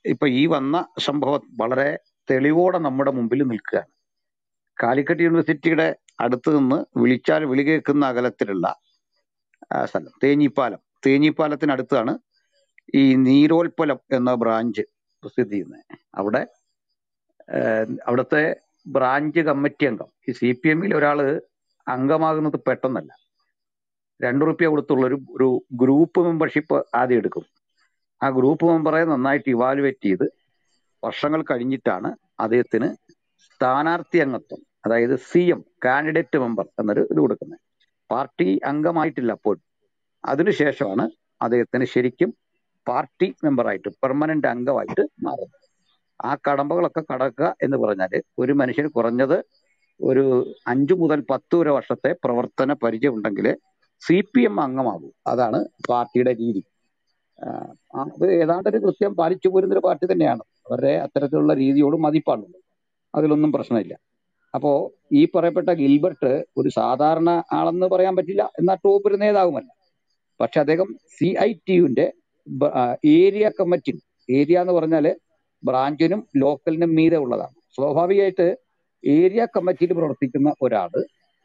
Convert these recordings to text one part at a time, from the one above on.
ഇപ്പൊ ഈ വന്ന സംഭവം വളരെ തെളിവോടെ നമ്മുടെ മുമ്പിൽ നിൽക്കുകയാണ് കാലിക്കറ്റ് യൂണിവേഴ്സിറ്റിയുടെ അടുത്ത് നിന്ന് വിളിച്ചാൽ വിളി കേൾക്കുന്ന അകലത്തിലുള്ള ആ, സ്ഥലം തേഞ്ഞിപ്പാലം തേഞ്ഞിപ്പാലത്തിനടുത്താണ് ഈ നീരോൽപ്പലം എന്ന ബ്രാഞ്ച് സ്ഥിതി ചെയ്യുന്നത് അവിടെ ഏഹ്, അവിടുത്തെ ബ്രാഞ്ച് കമ്മിറ്റി അംഗം ഈ സി പി എമ്മിൽ ഒരാള് അംഗമാകുന്നത് പെട്ടെന്നല്ല രണ്ടു റുപ്യ കൊടുത്തുള്ള ഒരു ഒരു ഗ്രൂപ്പ് മെമ്പർഷിപ്പ് ആദ്യം എടുക്കും ആ ഗ്രൂപ്പ് മെമ്പറെ നന്നായിട്ട് ഇവാലുവേറ്റ് ചെയ്ത് വർഷങ്ങൾ കഴിഞ്ഞിട്ടാണ് അദ്ദേഹത്തിന് സ്ഥാനാർത്ഥി അംഗത്വം അതായത് സി എം കാൻഡിഡേറ്റ് മെമ്പർ എന്നൊരു ഇത് കൊടുക്കുന്നത് പാർട്ടി അംഗമായിട്ടില്ല അപ്പോൾ അതിനുശേഷമാണ് അദ്ദേഹത്തിന് ശരിക്കും പാർട്ടി മെമ്പറായിട്ട് പെർമനന്റ് അംഗമായിട്ട് മാറുന്നത് ആ കടമ്പകളൊക്കെ കടക്കുക എന്ന് പറഞ്ഞാല് ഒരു മനുഷ്യന് കുറഞ്ഞത് ഒരു അഞ്ചു മുതൽ പത്ത് വരെ വർഷത്തെ പ്രവർത്തന പരിചയം ഉണ്ടെങ്കിൽ സി പി എം അംഗമാകും അതാണ് പാർട്ടിയുടെ രീതി ആഹ് അത് ഏതാണ്ട് ഒരു കൃത്യം പാലിച്ചു പോരുന്ന ഒരു പാർട്ടി തന്നെയാണ് അവരുടെ അത്തരത്തിലുള്ള രീതിയോട് മതിപ്പാണുള്ളത് അതിലൊന്നും പ്രശ്നമില്ല അപ്പോ ഈ പറയപ്പെട്ട ഗിൽബർട്ട് ഒരു സാധാരണ ആളെന്ന് പറയാൻ പറ്റില്ല എന്നാൽ ടോപ്പ് ഒരു നേതാവുമല്ല പക്ഷെ അദ്ദേഹം സി ഐ ടിയുവിന്റെ ഏരിയ കമ്മിറ്റി ഏരിയ എന്ന് പറഞ്ഞാല് ബ്രാഞ്ചിനും ലോക്കലിനും മീതെ ഉള്ളതാണ് സ്വാഭാവികമായിട്ട് ഏരിയ കമ്മിറ്റിയിൽ പ്രവർത്തിക്കുന്ന ഒരാള്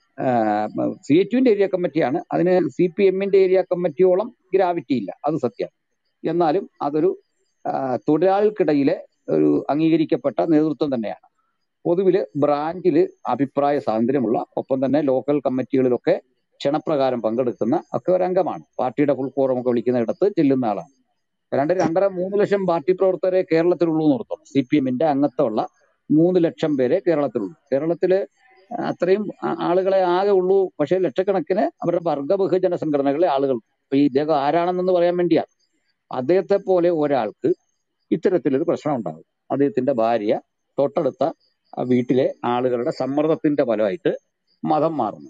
സി എ ടുവിന്റെ ഏരിയ കമ്മിറ്റിയാണ് അതിന് സി പി എമ്മിന്റെ ഏരിയ കമ്മിറ്റിയോളം ഗ്രാവിറ്റി ഇല്ല അത് സത്യം എന്നാലും അതൊരു ആ, തൊഴിലാളികൾക്കിടയിലെ ഒരു അംഗീകരിക്കപ്പെട്ട നേതൃത്വം തന്നെയാണ് പൊതുവില് ബ്രാഞ്ചില് അഭിപ്രായ സ്വാതന്ത്ര്യമുള്ള ഒപ്പം തന്നെ ലോക്കൽ കമ്മിറ്റികളിലൊക്കെ ക്ഷണപ്രകാരം പങ്കെടുക്കുന്ന ഒക്കെ ഒരു അംഗമാണ് പാർട്ടിയുടെ ഫുൾ കോറം ഒക്കെ വിളിക്കുന്ന ഇടത്ത് ചെല്ലുന്ന ആളാണ് രണ്ട് രണ്ടര മൂന്ന് ലക്ഷം പാർട്ടി പ്രവർത്തകരെ കേരളത്തിലുള്ളൂ എന്ന് ഓർത്തോണം സി പി എമ്മിന്റെ അംഗത്വമുള്ള മൂന്ന് ലക്ഷം പേരെ കേരളത്തിലുള്ളൂ കേരളത്തില് അത്രയും ആ- ആളുകളെ ആകെ ഉള്ളൂ പക്ഷേ ലക്ഷക്കണക്കിന് അവരുടെ വർഗ ബഹുജന സംഘടനകളെ ആളുകൾ അപ്പൊ ഈ ഇദ്ദേഹം ആരാണെന്ന് പറയാൻ വേണ്ടിയാണ് അദ്ദേഹത്തെ പോലെ ഒരാൾക്ക് ഇത്തരത്തിലൊരു പ്രശ്നം ഉണ്ടാകും അദ്ദേഹത്തിന്റെ ഭാര്യ തൊട്ടടുത്ത ആ വീട്ടിലെ ആളുകളുടെ സമ്മർദ്ദത്തിന്റെ ഫലമായിട്ട് മതം മാറുന്നു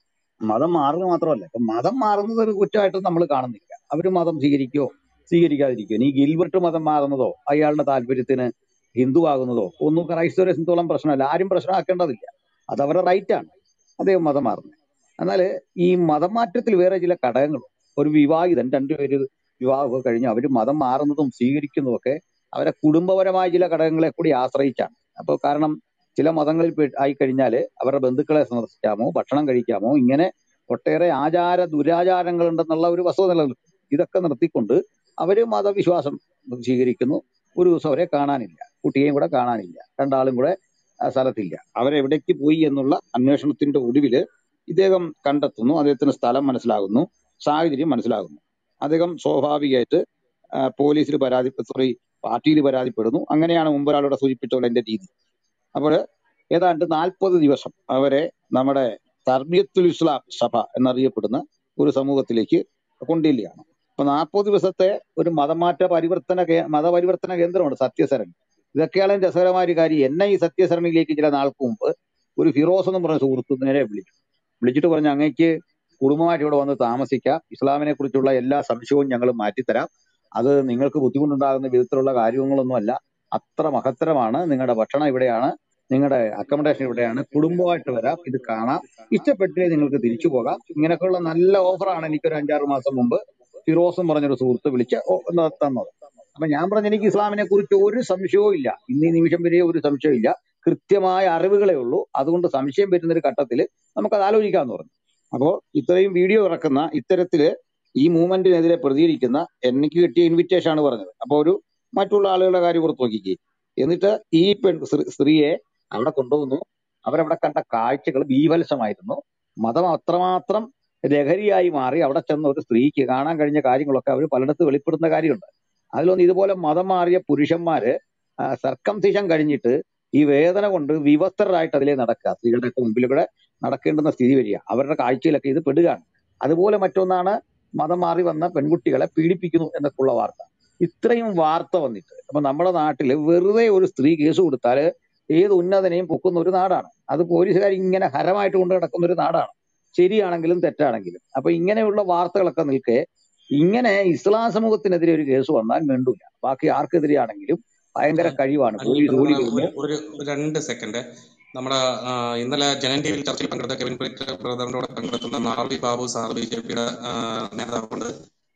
മതം മാറുക മാത്രമല്ല ഇപ്പൊ മതം മാറുന്നത് ഒരു കുറ്റമായിട്ട് നമ്മൾ കാണുന്നില്ല അവര് മതം സ്വീകരിക്കുകയോ സ്വീകരിക്കാതിരിക്കുകയോ ഇനി ഗിൽബർട്ട് മതം മാറുന്നതോ അയാളുടെ താല്പര്യത്തിന് ഹിന്ദു ആകുന്നതോ ഒന്നും ക്രൈസ്തവരെ സംബന്ധിച്ചോളം പ്രശ്നമല്ല ആരും പ്രശ്നമാക്കേണ്ടതില്ല അത് അവരുടെ റൈറ്റ് ആണ് അദ്ദേഹം മതം മാറുന്നത് എന്നാല് ഈ മതം മാറ്റത്തിൽ വേറെ ചില ഘടകങ്ങളുണ്ട് ഒരു വിവാഹിതൻ രണ്ടുപേര് വിവാഹമൊക്കെ കഴിഞ്ഞ് അവര് മതം മാറുന്നതും സ്വീകരിക്കുന്നതും ഒക്കെ അവരെ കുടുംബപരമായ ചില ഘടകങ്ങളെ കൂടി ആശ്രയിച്ചാണ് അപ്പൊ കാരണം ചില മതങ്ങളിൽ പെ- ആയിക്കഴിഞ്ഞാല് അവരുടെ ബന്ധുക്കളെ സന്ദർശിക്കാമോ ഭക്ഷണം കഴിക്കാമോ ഇങ്ങനെ ഒട്ടേറെ ആചാര ദുരാചാരങ്ങൾ ഉണ്ടെന്നുള്ള ഒരു വസ്തുത നിലനിൽക്കും ഇതൊക്കെ നിർത്തിക്കൊണ്ട് അവര് മതവിശ്വാസം സ്വീകരിക്കുന്നു ഒരു ദിവസം അവരെ കാണാനില്ല കുട്ടിയെയും കൂടെ കാണാനില്ല രണ്ടാളും കൂടെ ആ സ്ഥലത്തില്ല അവരെവിടേക്ക് പോയി എന്നുള്ള അന്വേഷണത്തിന്റെ ഒടുവില് ഇദ്ദേഹം കണ്ടെത്തുന്നു അദ്ദേഹത്തിന് സ്ഥലം മനസ്സിലാകുന്നു സാഹചര്യം മനസ്സിലാകുന്നു അദ്ദേഹം സ്വാഭാവികമായിട്ട് ആ, പോലീസിൽ പരാതി സോറി പാർട്ടിയിൽ പരാതിപ്പെടുന്നു അങ്ങനെയാണ് മുമ്പ് ഒരാളോട് സൂചിപ്പിച്ച പോലെ എന്റെ രീതി അപ്പോൾ ഏതാണ്ട് നാൽപ്പത് ദിവസം അവരെ നമ്മുടെ തർബിയത്തുൽ ഇസ്ലാം സഭ എന്നറിയപ്പെടുന്ന ഒരു സമൂഹത്തിലേക്ക് കൊണ്ടുചെല്ലുകയാണ് അപ്പൊ നാൽപ്പത് ദിവസത്തെ ഒരു മതമാറ്റ പരിവർത്തന കേ- മതപരിവർത്തന കേന്ദ്രമാണ് സത്യസരണി ഇതൊക്കെയാണ് രസകരമായ ഒരു കാര്യം എന്നെ ഈ സത്യസരണിയിലേക്ക് ചില നാൾക്ക് മുമ്പ് ഒരു ഫിറോസ് എന്ന് പറഞ്ഞ സുഹൃത്ത് നേരെ വിളിച്ചു വിളിച്ചിട്ട് പറഞ്ഞു അങ്ങേക്ക് കുടുംബമായിട്ട് ഇവിടെ വന്ന് താമസിക്കാം ഇസ്ലാമിനെ കുറിച്ചുള്ള എല്ലാ സംശയവും ഞങ്ങൾ മാറ്റിത്തരാം അത് നിങ്ങൾക്ക് ബുദ്ധിമുട്ടുണ്ടാകുന്ന വിധത്തിലുള്ള കാര്യങ്ങളൊന്നും അല്ല അത്ര മഹത്തരമാണ് നിങ്ങളുടെ ഭക്ഷണം ഇവിടെയാണ് നിങ്ങളുടെ അക്കോമഡേഷൻ ഇവിടെയാണ് കുടുംബമായിട്ട് വരാം ഇത് കാണാം ഇഷ്ടപ്പെട്ടില്ലേ നിങ്ങൾക്ക് തിരിച്ചു പോകാം ഇങ്ങനെയൊക്കെയുള്ള നല്ല ഓഫറാണ് എനിക്ക് ഒരു അഞ്ചാറ് മാസം മുമ്പ് ഫിറോസ് എന്ന് പറഞ്ഞൊരു സുഹൃത്ത് വിളിച്ച് ഓ- ന്ന- തന്നത് അപ്പൊ ഞാൻ പറഞ്ഞു എനിക്ക് ഇസ്ലാമിനെ കുറിച്ച് ഒരു സംശയവും ഇല്ല ഇന്ന് ഈ നിമിഷം വരെ ഒരു സംശയവും ഇല്ല കൃത്യമായ അറിവുകളേ ഉള്ളൂ അതുകൊണ്ട് സംശയം വരുന്ന ഒരു ഘട്ടത്തിൽ നമുക്കത് ആലോചിക്കാമെന്ന് പറഞ്ഞു അപ്പോ ഇത്രയും വീഡിയോ ഇറക്കുന്ന ഇത്തരത്തില് ഈ മൂവ്മെന്റിനെതിരെ പ്രതികരിക്കുന്ന എനിക്ക് കിട്ടിയ ഇൻവിറ്റേഷൻ ആണ് പറഞ്ഞത് അപ്പൊ ഒരു മറ്റുള്ള ആളുകളുടെ കാര്യം ഓർത്ത് നോക്കിക്കേ എന്നിട്ട് ഈ പെൺ സ്ത്രീ- സ്ത്രീയെ അവിടെ കൊണ്ടുവന്നു അവരവിടെ കണ്ട കാഴ്ചകൾ ബീഭത്സമായിരുന്നു മതം അത്രമാത്രം ലഹരിയായി മാറി അവിടെ ചെന്ന ഒരു സ്ത്രീക്ക് കാണാൻ കഴിഞ്ഞ കാര്യങ്ങളൊക്കെ അവർ പലയിടത്ത് വെളിപ്പെടുന്ന കാര്യമുണ്ട് അതിലൊന്ന് ഇതുപോലെ മതം മാറിയ പുരുഷന്മാര് സർക്കംസിഷൻ കഴിഞ്ഞിട്ട് ഈ വേദന കൊണ്ട് വിവസ്ത്രരായിട്ട് അതിലേ നടക്കുക സ്ത്രീകളുടെ ഒക്കെ മുമ്പിൽ കൂടെ നടക്കേണ്ടുന്ന സ്ഥിതി വരിക അവരുടെ കാഴ്ചയിലൊക്കെ ഇത് പെടുകയാണ് അതുപോലെ മറ്റൊന്നാണ് മതം മാറി വന്ന പെൺകുട്ടികളെ പീഡിപ്പിക്കുന്നു എന്നൊക്കെയുള്ള വാർത്ത ഇത്രയും വാർത്ത വന്നിട്ട് അപ്പൊ നമ്മുടെ നാട്ടില് വെറുതെ ഒരു സ്ത്രീ കേസ് കൊടുത്താല് ഏത് ഉന്നതനെയും പൊക്കുന്ന ഒരു നാടാണ് അത് പോലീസുകാർ ഇങ്ങനെ ഹരമായിട്ട് കൊണ്ട് കിടക്കുന്ന ഒരു നാടാണ് ശരിയാണെങ്കിലും തെറ്റാണെങ്കിലും അപ്പൊ ഇങ്ങനെയുള്ള വാർത്തകളൊക്കെ നിൽക്കെ ഇങ്ങനെ ഇസ്ലാം സമൂഹത്തിനെതിരെ ഒരു കേസ് വന്നാൽ മിണ്ടൂല ബാക്കി ആർക്കെതിരെയാണെങ്കിലും ഭയങ്കര അനിൽ കഴിവാണ് അനിൽ പോലീസ് ഓടി പെരുമാൾ വരുന്നു ഒരു ഒരു രണ്ട് സെക്കൻഡ് നമ്മുടെ ആ, ഇന്നലെ ജനൻ ടി വിയിൽ ചർച്ചയിൽ പങ്കെടുത്ത കെവിൻ പീറ്റർ ബ്രദറിന്റെ കൂടെ പങ്കെടുത്തുന്ന നാർവി ബാബു സാർ ബി ജെ പിയുടെ നേതാവുണ്ട്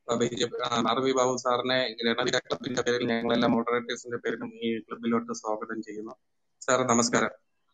B J P R V Babu സാറിനെ രണവീര ക്ലബിന്റെ പേരിൽ ഞങ്ങളെല്ലാ മോഡറേറ്റേഴ്സിന്റെ പേരിലും ഈ ക്ലബിലോട്ട് സ്വാഗതം ചെയ്യുന്നു സാർ നമസ്കാരം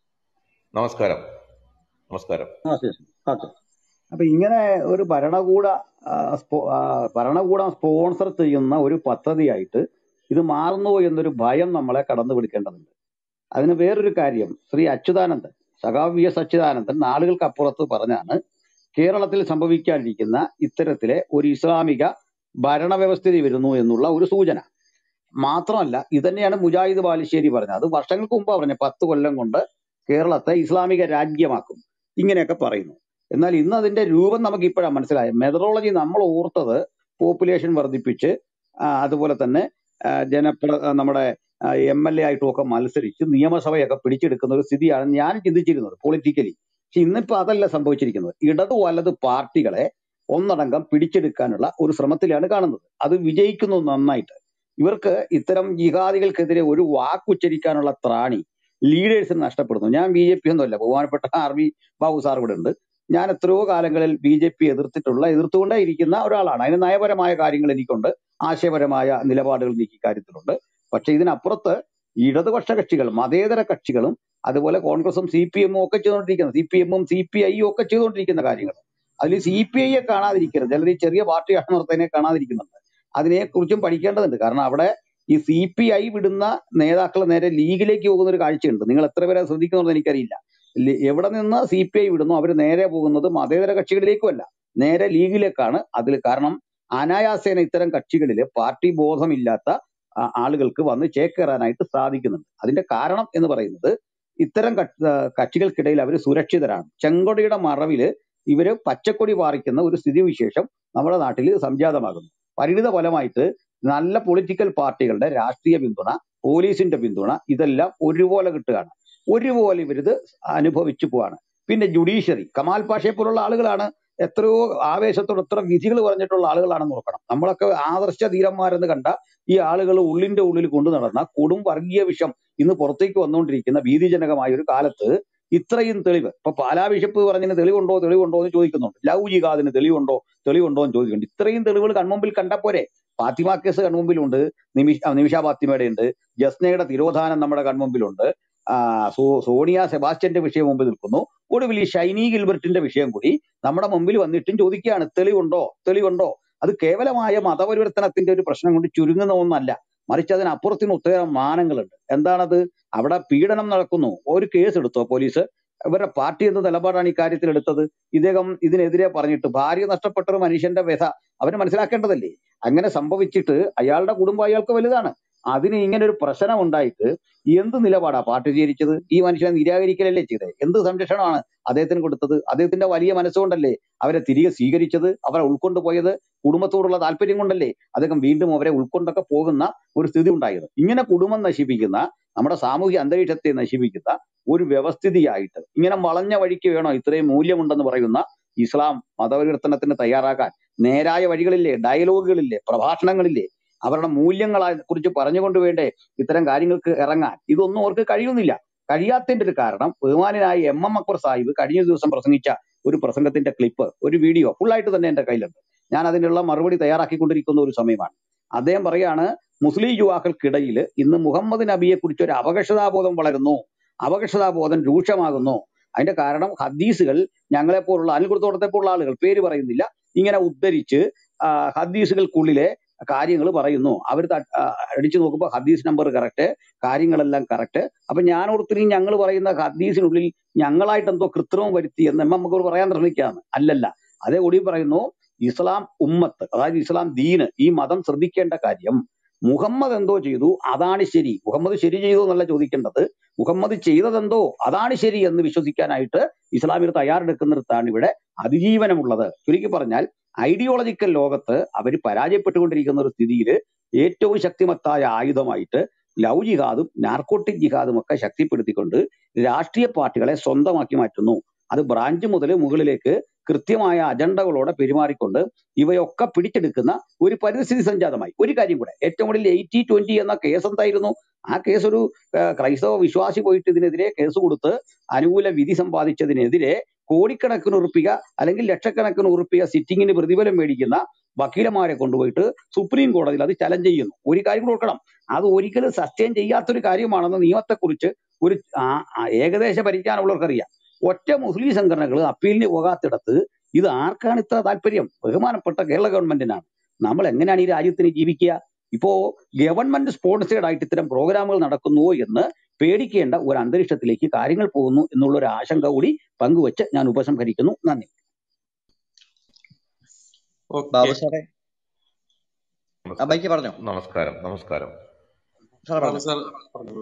നമസ്കാരം നമസ്കാരം ആ ശരി ഓക്കെ അപ്പൊ ഇങ്ങനെ ഒരു ഭരണകൂട ആ, സ്പോ- ആ, ഭരണകൂടം സ്പോൺസർ ചെയ്യുന്ന ഒരു പദ്ധതിയായിട്ട് ഇത് മാറുന്നു എന്നൊരു ഭയം നമ്മളെ കടന്നു പിടിക്കേണ്ടതുണ്ട് അതിന് വേറൊരു കാര്യം ശ്രീ അച്യുതാനന്ദൻ സഖാവ് വി എസ് അച്യുതാനന്ദൻ നാളുകൾക്ക് അപ്പുറത്ത് പറഞ്ഞാണ് കേരളത്തിൽ സംഭവിക്കാനിരിക്കുന്ന ഇത്തരത്തിലെ ഒരു ഇസ്ലാമിക ഭരണവ്യവസ്ഥിതി വരുന്നു എന്നുള്ള ഒരു സൂചന മാത്രമല്ല ഇതന്നെയാണ് മുജാഹിദ് ബാലുശ്ശേരി പറഞ്ഞത് അത് വർഷങ്ങൾക്ക് മുമ്പ് പറഞ്ഞ പത്ത് കൊല്ലം കൊണ്ട് കേരളത്തെ ഇസ്ലാമിക രാജ്യമാക്കും ഇങ്ങനെയൊക്കെ പറയുന്നു എന്നാൽ ഇന്ന് അതിന്റെ രൂപം നമുക്ക് ഇപ്പോഴാണ് മനസ്സിലായത് മെതറോളജി നമ്മൾ ഓർത്തത് പോപ്പുലേഷൻ വർദ്ധിപ്പിച്ച് ആ, അതുപോലെ തന്നെ ആ, ജനപ്ര ആ, നമ്മുടെ എം എൽ എ ആയിട്ടും ഒക്കെ മത്സരിച്ച് നിയമസഭയൊക്കെ പിടിച്ചെടുക്കുന്ന ഒരു സ്ഥിതിയാണ് ഞാൻ ചിന്തിച്ചിരുന്നത് പൊളിറ്റിക്കലി പക്ഷെ ഇന്നിപ്പോ അതല്ല സംഭവിച്ചിരിക്കുന്നത് ഇടതു വലത് പാർട്ടികളെ ഒന്നടങ്കം പിടിച്ചെടുക്കാനുള്ള ഒരു ശ്രമത്തിലാണ് കാണുന്നത് അത് വിജയിക്കുന്നു നന്നായിട്ട് ഇവർക്ക് ഇത്തരം ജിഹാദികൾക്കെതിരെ ഒരു വാക്കുച്ചരിക്കാനുള്ള ത്രാണി ലീഡേഴ്സിന് നഷ്ടപ്പെടുന്നു ഞാൻ ബി ജെ പി ഒന്നുമല്ല ബഹുമാനപ്പെട്ട ആർ വി ബാബു സാർ ഇവിടെ ഉണ്ട് ഞാൻ എത്രയോ കാലങ്ങളിൽ ബി ജെ പി എതിർത്തിട്ടുള്ള എതിർത്തുകൊണ്ടേ ഇരിക്കുന്ന ഒരാളാണ് അതിന് നയപരമായ കാര്യങ്ങൾ എനിക്കുണ്ട് ആശയപരമായ നിലപാടുകൾ എനിക്ക് ഇക്കാര്യത്തിലുണ്ട് പക്ഷെ ഇതിനപ്പുറത്ത് ഇടതുപക്ഷ കക്ഷികൾ മതേതര കക്ഷികളും അതുപോലെ കോൺഗ്രസും സി പി എമ്മും ഒക്കെ ചെയ്തുകൊണ്ടിരിക്കുന്ന സി പി എമ്മും സി പി ഐയും ഒക്കെ ചെയ്തുകൊണ്ടിരിക്കുന്ന കാര്യങ്ങൾ അതിൽ സി പി ഐയെ കാണാതിരിക്കരുത് ചിലർ ഈ ചെറിയ പാർട്ടിയാണെന്ന് ഓർത്തതിനെ കാണാതിരിക്കുന്നുണ്ട് അതിനെക്കുറിച്ചും പഠിക്കേണ്ടതുണ്ട് കാരണം അവിടെ ഈ സി പി ഐ വിടുന്ന നേതാക്കൾ നേരെ ലീഗിലേക്ക് പോകുന്ന ഒരു കാഴ്ചയുണ്ട് നിങ്ങൾ എത്ര പേരെ ശ്രദ്ധിക്കുന്നുണ്ടെന്ന് എനിക്കറിയില്ല ലി- എവിടെ നിന്ന് സി പി ഐ വിടുന്നു അവർ നേരെ പോകുന്നത് മതേതര കക്ഷികളിലേക്കുമല്ല നേരെ ലീഗിലേക്കാണ് അതിൽ കാരണം അനായാസേന ഇത്തരം കക്ഷികളിൽ പാർട്ടി ബോധമില്ലാത്ത ആ, ആളുകൾക്ക് വന്ന് ചേക്കേറാനായിട്ട് സാധിക്കുന്നുണ്ട് അതിന്റെ കാരണം എന്ന് പറയുന്നത് ഇത്തരം കക്ഷ- ആ, കക്ഷികൾക്കിടയിൽ അവർ സുരക്ഷിതരാണ് ചെങ്കൊടിയുടെ മറവില് ഇവര് പച്ചക്കൊടി പാറിക്കുന്ന ഒരു സ്ഥിതിവിശേഷം നമ്മുടെ നാട്ടിൽ സംജാതമാകുന്നു പരിണിത ഫലമായിട്ട് നല്ല പൊളിറ്റിക്കൽ പാർട്ടികളുടെ രാഷ്ട്രീയ പിന്തുണ പോലീസിന്റെ പിന്തുണ ഇതെല്ലാം ഒരുപോലെ കിട്ടുകയാണ് ഒരുപോലെ ഇവരിത് അനുഭവിച്ചു പോവാണ് പിന്നെ ജുഡീഷ്യറി കമാൽ പാഷയെ പോലുള്ള ആളുകളാണ് എത്രയോ ആവേശത്തോടെ എത്ര വിധികൾ പറഞ്ഞിട്ടുള്ള ആളുകളാണെന്ന് നോക്കണം നമ്മളൊക്കെ ആദർശ ധീരന്മാരെന്ന് കണ്ട ഈ ആളുകൾ ഉള്ളിന്റെ ഉള്ളിൽ കൊണ്ടു നടന്ന കൊടും വർഗീയ വിഷം ഇന്ന് പുറത്തേക്ക് വന്നുകൊണ്ടിരിക്കുന്ന ഭീതിജനകമായ ഒരു കാലത്ത് ഇത്രയും തെളിവ് ഇപ്പൊ പാലാ ബിഷപ്പ് പറഞ്ഞതിന് തെളിവുണ്ടോ തെളിവുണ്ടോ എന്ന് ചോദിക്കുന്നുണ്ട് ലവ് ജിഹാദിന് തെളിവുണ്ടോ തെളിവുണ്ടോ എന്ന് ചോദിക്കുന്നുണ്ട് ഇത്രയും തെളിവുകൾ കൺമുമ്പിൽ കണ്ടപ്പോരെ ഫാത്തിമ കേസ് കൺമുമ്പിലുണ്ട് നിമിഷ ആ, നിമിഷ ഫാത്തിമയുടെ ഉണ്ട് ജസ്നയുടെ തിരോധാനം നമ്മുടെ കൺമുമ്പിലുണ്ട് ആ, സോ- സോണിയ സെബാസ്റ്റ്യന്റെ വിഷയം മുമ്പിൽ നിൽക്കുന്നു ഒടുവിൽ ഈ ഷൈനി ഗിൽബർട്ടിന്റെ വിഷയം കൂടി നമ്മുടെ മുമ്പിൽ വന്നിട്ടും ചോദിക്കുകയാണ് തെളിവുണ്ടോ തെളിവുണ്ടോ അത് കേവലമായ മതപരിവർത്തനത്തിന്റെ ഒരു പ്രശ്നം കൊണ്ട് ചുരുങ്ങുന്ന ഒന്നല്ല മറിച്ച് അതിനപ്പുറത്തിന് ഒത്തേറെ മാനങ്ങളുണ്ട് എന്താണത് അവിടെ പീഡനം നടക്കുന്നു ഒരു കേസ് എടുത്തോ പോലീസ് ഇവരുടെ പാർട്ടി എന്ത് നിലപാടാണ് ഇക്കാര്യത്തിൽ എടുത്തത് ഇദ്ദേഹം ഇതിനെതിരെ പറഞ്ഞിട്ട് ഭാര്യ നഷ്ടപ്പെട്ട ഒരു മനുഷ്യന്റെ വ്യഥ അവന് മനസ്സിലാക്കേണ്ടതല്ലേ അങ്ങനെ സംഭവിച്ചിട്ട് അയാളുടെ കുടുംബം അയാൾക്ക് വലുതാണ് അതിന് ഇങ്ങനെ ഒരു പ്രശ്നം ഉണ്ടായിട്ട് എന്ത് നിലപാടാ പാർട്ടി സ്വീകരിച്ചത് ഈ മനുഷ്യനെ നിരാകരിക്കലല്ലേ ചെയ്തത് എന്ത് സംരക്ഷണമാണ് അദ്ദേഹത്തിന് കൊടുത്തത് അദ്ദേഹത്തിന്റെ വലിയ മനസ്സുകൊണ്ടല്ലേ അവരെ തിരികെ സ്വീകരിച്ചത് അവരെ ഉൾക്കൊണ്ടു പോയത് കുടുംബത്തോടുള്ള താല്പര്യം കൊണ്ടല്ലേ അദ്ദേഹം വീണ്ടും അവരെ ഉൾക്കൊണ്ടൊക്കെ പോകുന്ന ഒരു സ്ഥിതി ഉണ്ടായത് ഇങ്ങനെ കുടുംബം നശിപ്പിക്കുന്ന നമ്മുടെ സാമൂഹ്യ അന്തരീക്ഷത്തെ നശിപ്പിക്കുന്ന ഒരു വ്യവസ്ഥിതിയായിട്ട് ഇങ്ങനെ വളഞ്ഞ വഴിക്ക് വേണോ ഇത്രയും മൂല്യമുണ്ടെന്ന് പറയുന്ന ഇസ്ലാം മതപരിവർത്തനത്തിന് തയ്യാറാക്കാൻ നേരായ വഴികളില്ലേ ഡയലോഗുകളില്ലേ പ്രഭാഷണങ്ങളില്ലേ അവരുടെ മൂല്യങ്ങളെ കുറിച്ച് പറഞ്ഞുകൊണ്ട് വേണ്ടേ ഇത്തരം കാര്യങ്ങൾക്ക് ഇറങ്ങാൻ ഇതൊന്നും അവർക്ക് കഴിയുന്നില്ല കഴിയാത്തതിന്റെ ഒരു കാരണം ബഹുമാനായ എം എം അക്ബർ സാഹിബ് കഴിഞ്ഞ ദിവസം പ്രസംഗിച്ച ഒരു പ്രസംഗത്തിന്റെ ക്ലിപ്പ് ഒരു വീഡിയോ ഫുള്ളായിട്ട് തന്നെ എന്റെ കയ്യിലുണ്ട് ഞാൻ അതിനുള്ള മറുപടി തയ്യാറാക്കിക്കൊണ്ടിരിക്കുന്ന ഒരു സമയമാണ് അദ്ദേഹം പറയാണ് മുസ്ലിം യുവാക്കൾക്കിടയിൽ ഇന്ന് മുഹമ്മദ് നബിയെ കുറിച്ച് ഒരു അപകർഷതാബോധം വളരുന്നു അപകർഷതാബോധം രൂക്ഷമാകുന്നു അതിന്റെ കാരണം ഹദീസുകൾ ഞങ്ങളെപ്പോലുള്ള അനിൽകുടത്തോടത്തെ പോലുള്ള ആളുകൾ പേര് പറയുന്നില്ല ഇങ്ങനെ ഉദ്ധരിച്ച് ആ, ഹദീസുകൾക്കുള്ളിലെ കാര്യങ്ങൾ പറയുന്നു അവർ അടിച്ചു നോക്കുമ്പോൾ ഹദീസ് നമ്പർ കറക്റ്റ് കാര്യങ്ങളെല്ലാം കറക്റ്റ് അപ്പൊ ഞാൻ ഓർത്തിനി ഞങ്ങൾ പറയുന്ന ഹദീസിനുള്ളിൽ ഞങ്ങളായിട്ട് എന്തോ കൃത്രിമം വരുത്തി എന്ന് എം നമുക്ക് പറയാൻ ശ്രമിക്കുകയാണ് അല്ലല്ല അതേ കൂടി പറയുന്നു ഇസ്ലാം ഉമ്മത്ത് അതായത് ഇസ്ലാം ദീന് ഈ മതം ശ്രദ്ധിക്കേണ്ട കാര്യം മുഹമ്മദ് എന്തോ ചെയ്തു അതാണ് ശരി മുഹമ്മദ് ശരി ചെയ്തു എന്നല്ല ചോദിക്കേണ്ടത് മുഹമ്മദ് ചെയ്തതെന്തോ അതാണ് ശരി എന്ന് വിശ്വസിക്കാനായിട്ട് ഇസ്ലാമിൽ തയ്യാറെടുക്കുന്നിടത്താണ് ഇവിടെ അതിജീവനമുള്ളത് ചുരുക്കി പറഞ്ഞാൽ ഐഡിയോളജിക്കൽ ലോകത്ത് അവർ പരാജയപ്പെട്ടുകൊണ്ടിരിക്കുന്ന ഒരു സ്ഥിതിയിൽ ഏറ്റവും ശക്തിമത്തായ ആയുധമായിട്ട് ലവ് ജിഹാദും നാർക്കോട്ടിക് ജിഹാദും ഒക്കെ ശക്തിപ്പെടുത്തിക്കൊണ്ട് രാഷ്ട്രീയ പാർട്ടികളെ സ്വന്തമാക്കി മാറ്റുന്നു അത് ബ്രാഞ്ച് മുതൽ മുകളിലേക്ക് കൃത്യമായ അജണ്ടകളോടെ പെരുമാറിക്കൊണ്ട് ഇവയൊക്കെ പിടിച്ചെടുക്കുന്ന ഒരു പരിസ്ഥിതി സംജാതമായി ഒരു കാര്യം കൂടെ ഏറ്റവും കൂടുതൽ എയ്റ്റി ട്വന്റി എന്ന കേസ് എന്തായിരുന്നു ആ കേസ് ഒരു ആ, ക്രൈസ്തവ വിശ്വാസി പോയിട്ട് ഇതിനെതിരെ കേസ് കൊടുത്ത് അനുകൂല വിധി സമ്പാദിച്ചതിനെതിരെ കോടിക്കണക്കിന് ഉറുപ്പിക അല്ലെങ്കിൽ ലക്ഷക്കണക്കിന് ഉറുപ്പിക സിറ്റിങ്ങിന് പ്രതിഫലം മേടിക്കുന്ന വക്കീലന്മാരെ കൊണ്ടുപോയിട്ട് സുപ്രീം കോടതിയിൽ അത് ചലഞ്ച് ചെയ്യുന്നു ഒരു കാര്യം കൂടെ ഓർക്കണം അത് ഒരിക്കലും സസ്റ്റെയിൻ ചെയ്യാത്തൊരു കാര്യമാണെന്ന് നിയമത്തെക്കുറിച്ച് ഒരു ആ- ആ ഏകദേശ പരിജ്ഞാനമുള്ളവർക്കറിയാം ഒറ്റ മുസ്ലിം സംഘടനകൾ അപ്പീലിന് പോകാത്തിടത്ത് ഇത് ആർക്കാണ് ഇത്ര താല്പര്യം ബഹുമാനപ്പെട്ട കേരള ഗവൺമെന്റിനാണ് നമ്മൾ എങ്ങനെയാണ് ഈ രാജ്യത്തിന് ജീവിക്കുക ഇപ്പോ ഗവൺമെന്റ് സ്പോൺസേഡ് ആയിട്ട് ഇത്തരം പ്രോഗ്രാമുകൾ നടക്കുന്നുവോ എന്ന് പേടിക്കേണ്ട ഒരു അന്തരീക്ഷത്തിലേക്ക് കാര്യങ്ങൾ പോകുന്നു എന്നുള്ള ഒരു ആശങ്ക കൂടി പങ്കുവച്ച് ഞാൻ ഉപസംഹരിക്കുന്നു നന്ദി ഓക്കെ ബാബു സാറേ ആ നമസ്കാരം ബൈക്ക് പറഞ്ഞോ നമസ്കാരം നമസ്കാരം സാർ ബാബു പറഞ്ഞോ സാർ പറഞ്ഞോളൂ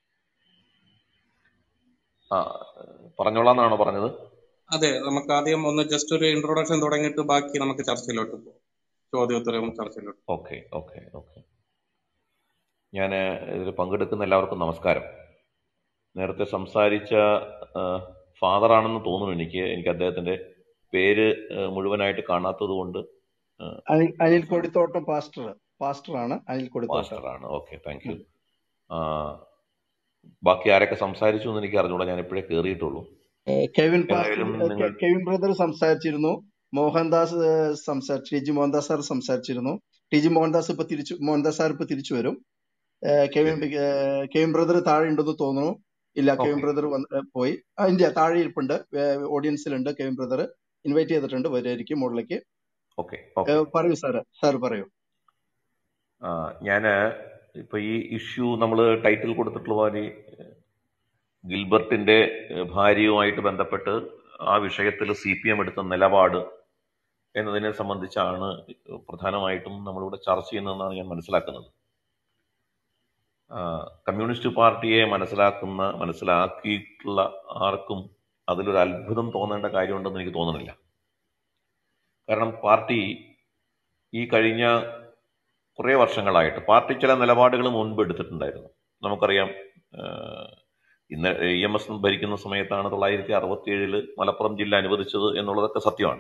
ആ പറഞ്ഞോളാന്നാണോ പറഞ്ഞത് അതെ നമുക്ക് ആദ്യം ഒന്ന് ജസ്റ്റ് ഒരു ഇൻട്രൊഡക്ഷൻ തുടങ്ങിയിട്ട് ബാക്കി നമുക്ക് ചർച്ചയിലോട്ട് പോകാം ചോദ്യോത്തരവും ചർച്ചയിലോട്ട് ഓക്കെ ഓക്കെ ഓക്കെ ഞാൻ ഇതിൽ പങ്കെടുക്കുന്ന എല്ലാവർക്കും നമസ്കാരം നേരത്തെ സംസാരിച്ച ഫാദർ ആണെന്ന് തോന്നുന്നു എനിക്ക് എനിക്ക് അദ്ദേഹത്തിന്റെ പേര് ആ, മുഴുവനായിട്ട് കാണാത്തത് കൊണ്ട് അനിൽ അനിൽ കൊടിത്തോട്ടം പാസ്റ്റർ പാസ്റ്ററാണ് അനിൽ കൊടിത്തോട്ടം മാസ്റ്ററാണ് ഓക്കെ താങ്ക് യു ഉം. ബാക്കി ആരൊക്കെ സംസാരിച്ചു എന്ന് എനിക്ക് അറിഞ്ഞൂടാ ഞാൻ ഇപ്പോഴേ കയറിയിട്ടുള്ളൂ ഏഹ് കെവിൻ പാസ്റ്റർ എന്തായാലും ഏഹ് നിങ്ങൾ കെ- കെവിൻ ബ്രദർ സംസാരിച്ചിരുന്നു മോഹൻദാസ് ഏഹ് സംസാരിച്ചു ടി ജി മോഹൻദാസ് സാർ സംസാരിച്ചിരുന്നു ടി ജി മോഹൻദാസ് ഇപ്പൊ തിരിച്ചു മോഹൻദാസ് സാർ ഇപ്പൊ തിരിച്ചു വരും ഏഹ് കെവിൻ ശരി ഏഹ് കെവിൻ ബ്രദർ താഴെ ഉണ്ടെന്ന് തോന്നുന്നു ഇല്ല കെവിൻ ഓക്കെ ബ്രദർ വന്ന് ഏഹ് പോയി ആ, ഇല്ല താഴെ ഇരിപ്പുണ്ട് ഓഡിയൻസിലുണ്ട് കെവിൻ ബ്രദർ ഇൻവൈറ്റ് ചെയ്തിട്ടുണ്ട് വരുമായിരിക്കും മുകളിലേക്ക് ഓക്കെ ഓക്കെ ഏഹ് പറയൂ സാറ് സാർ പറയൂ ഞാൻ ഇപ്പൊ ഈ ഇഷ്യൂ നമ്മൾ ടൈറ്റിൽ കൊടുത്തിട്ടുള്ള പോലെ ഗിൽബർട്ടിന്റെ ഏഹ്, ഭാര്യയുമായിട്ട് ബന്ധപ്പെട്ട് ആ വിഷയത്തിൽ സി പി എം എടുത്ത നിലപാട് എന്നതിനെ സംബന്ധിച്ചാണ് പ്രധാനമായിട്ടും നമ്മളിവിടെ ചർച്ച ചെയ്യുന്നതെന്നാണ് ഞാൻ മനസ്സിലാക്കുന്നത് ആ, കമ്മ്യൂണിസ്റ്റ് പാർട്ടിയെ മനസ്സിലാക്കുന്ന മനസ്സിലാക്കിയിട്ടുള്ള ആർക്കും അതിലൊരു അത്ഭുതം തോന്നേണ്ട കാര്യമുണ്ടെന്ന് എനിക്ക് തോന്നുന്നില്ല കാരണം പാർട്ടി ഈ കഴിഞ്ഞ കുറേ വർഷങ്ങളായിട്ട് പാർട്ടി ചില നിലപാടുകൾ മുൻപ് എടുത്തിട്ടുണ്ടായിരുന്നു നമുക്കറിയാം ആഹ് ഇന്ന് ഇ എം എസ് ഭരിക്കുന്ന സമയത്താണ് തൊള്ളായിരത്തി അറുപത്തി ഏഴില് മലപ്പുറം ജില്ല അനുവദിച്ചത് എന്നുള്ളതൊക്കെ സത്യമാണ്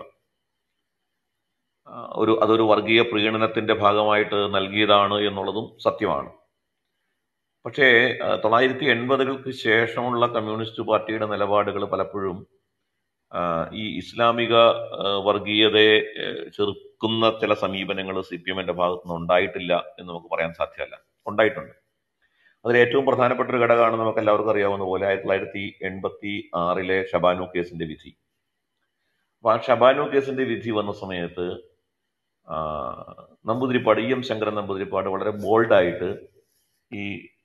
ആഹ് ഒരു അതൊരു വർഗീയ പ്രീണനത്തിന്റെ ഭാഗമായിട്ട് നൽകിയതാണ് എന്നുള്ളതും സത്യമാണ് പക്ഷേ ആഹ് തൊള്ളായിരത്തി എൺപതുകൾക്ക് ശേഷമുള്ള കമ്മ്യൂണിസ്റ്റ് പാർട്ടിയുടെ നിലപാടുകൾ പലപ്പോഴും ആഹ് ഈ ഇസ്ലാമിക ആഹ് വർഗീയതയെ ആഹ് ചെറുക്കുന്ന ചില സമീപനങ്ങൾ സി പി എമ്മിന്റെ ഭാഗത്തു നിന്ന് ഉണ്ടായിട്ടില്ല എന്ന് നമുക്ക് പറയാൻ സാധ്യമല്ല ഉണ്ടായിട്ടുണ്ട് അതിൽ ഏറ്റവും പ്രധാനപ്പെട്ട ഒരു ഘടകമാണ് നമുക്ക് എല്ലാവർക്കും അറിയാവുന്ന പോലെ ആയിരത്തി തൊള്ളായിരത്തി എൺപത്തി ആറിലെ ഷബാനു കേസിന്റെ വിധി അപ്പൊ ആ ഷബാനു കേസിന്റെ വിധി വന്ന സമയത്ത് ആ, നമ്പൂതിരിപ്പാട് ഇ എം ശങ്കരൻ നമ്പൂതിരിപ്പാട് വളരെ ബോൾഡായിട്ട് ഈ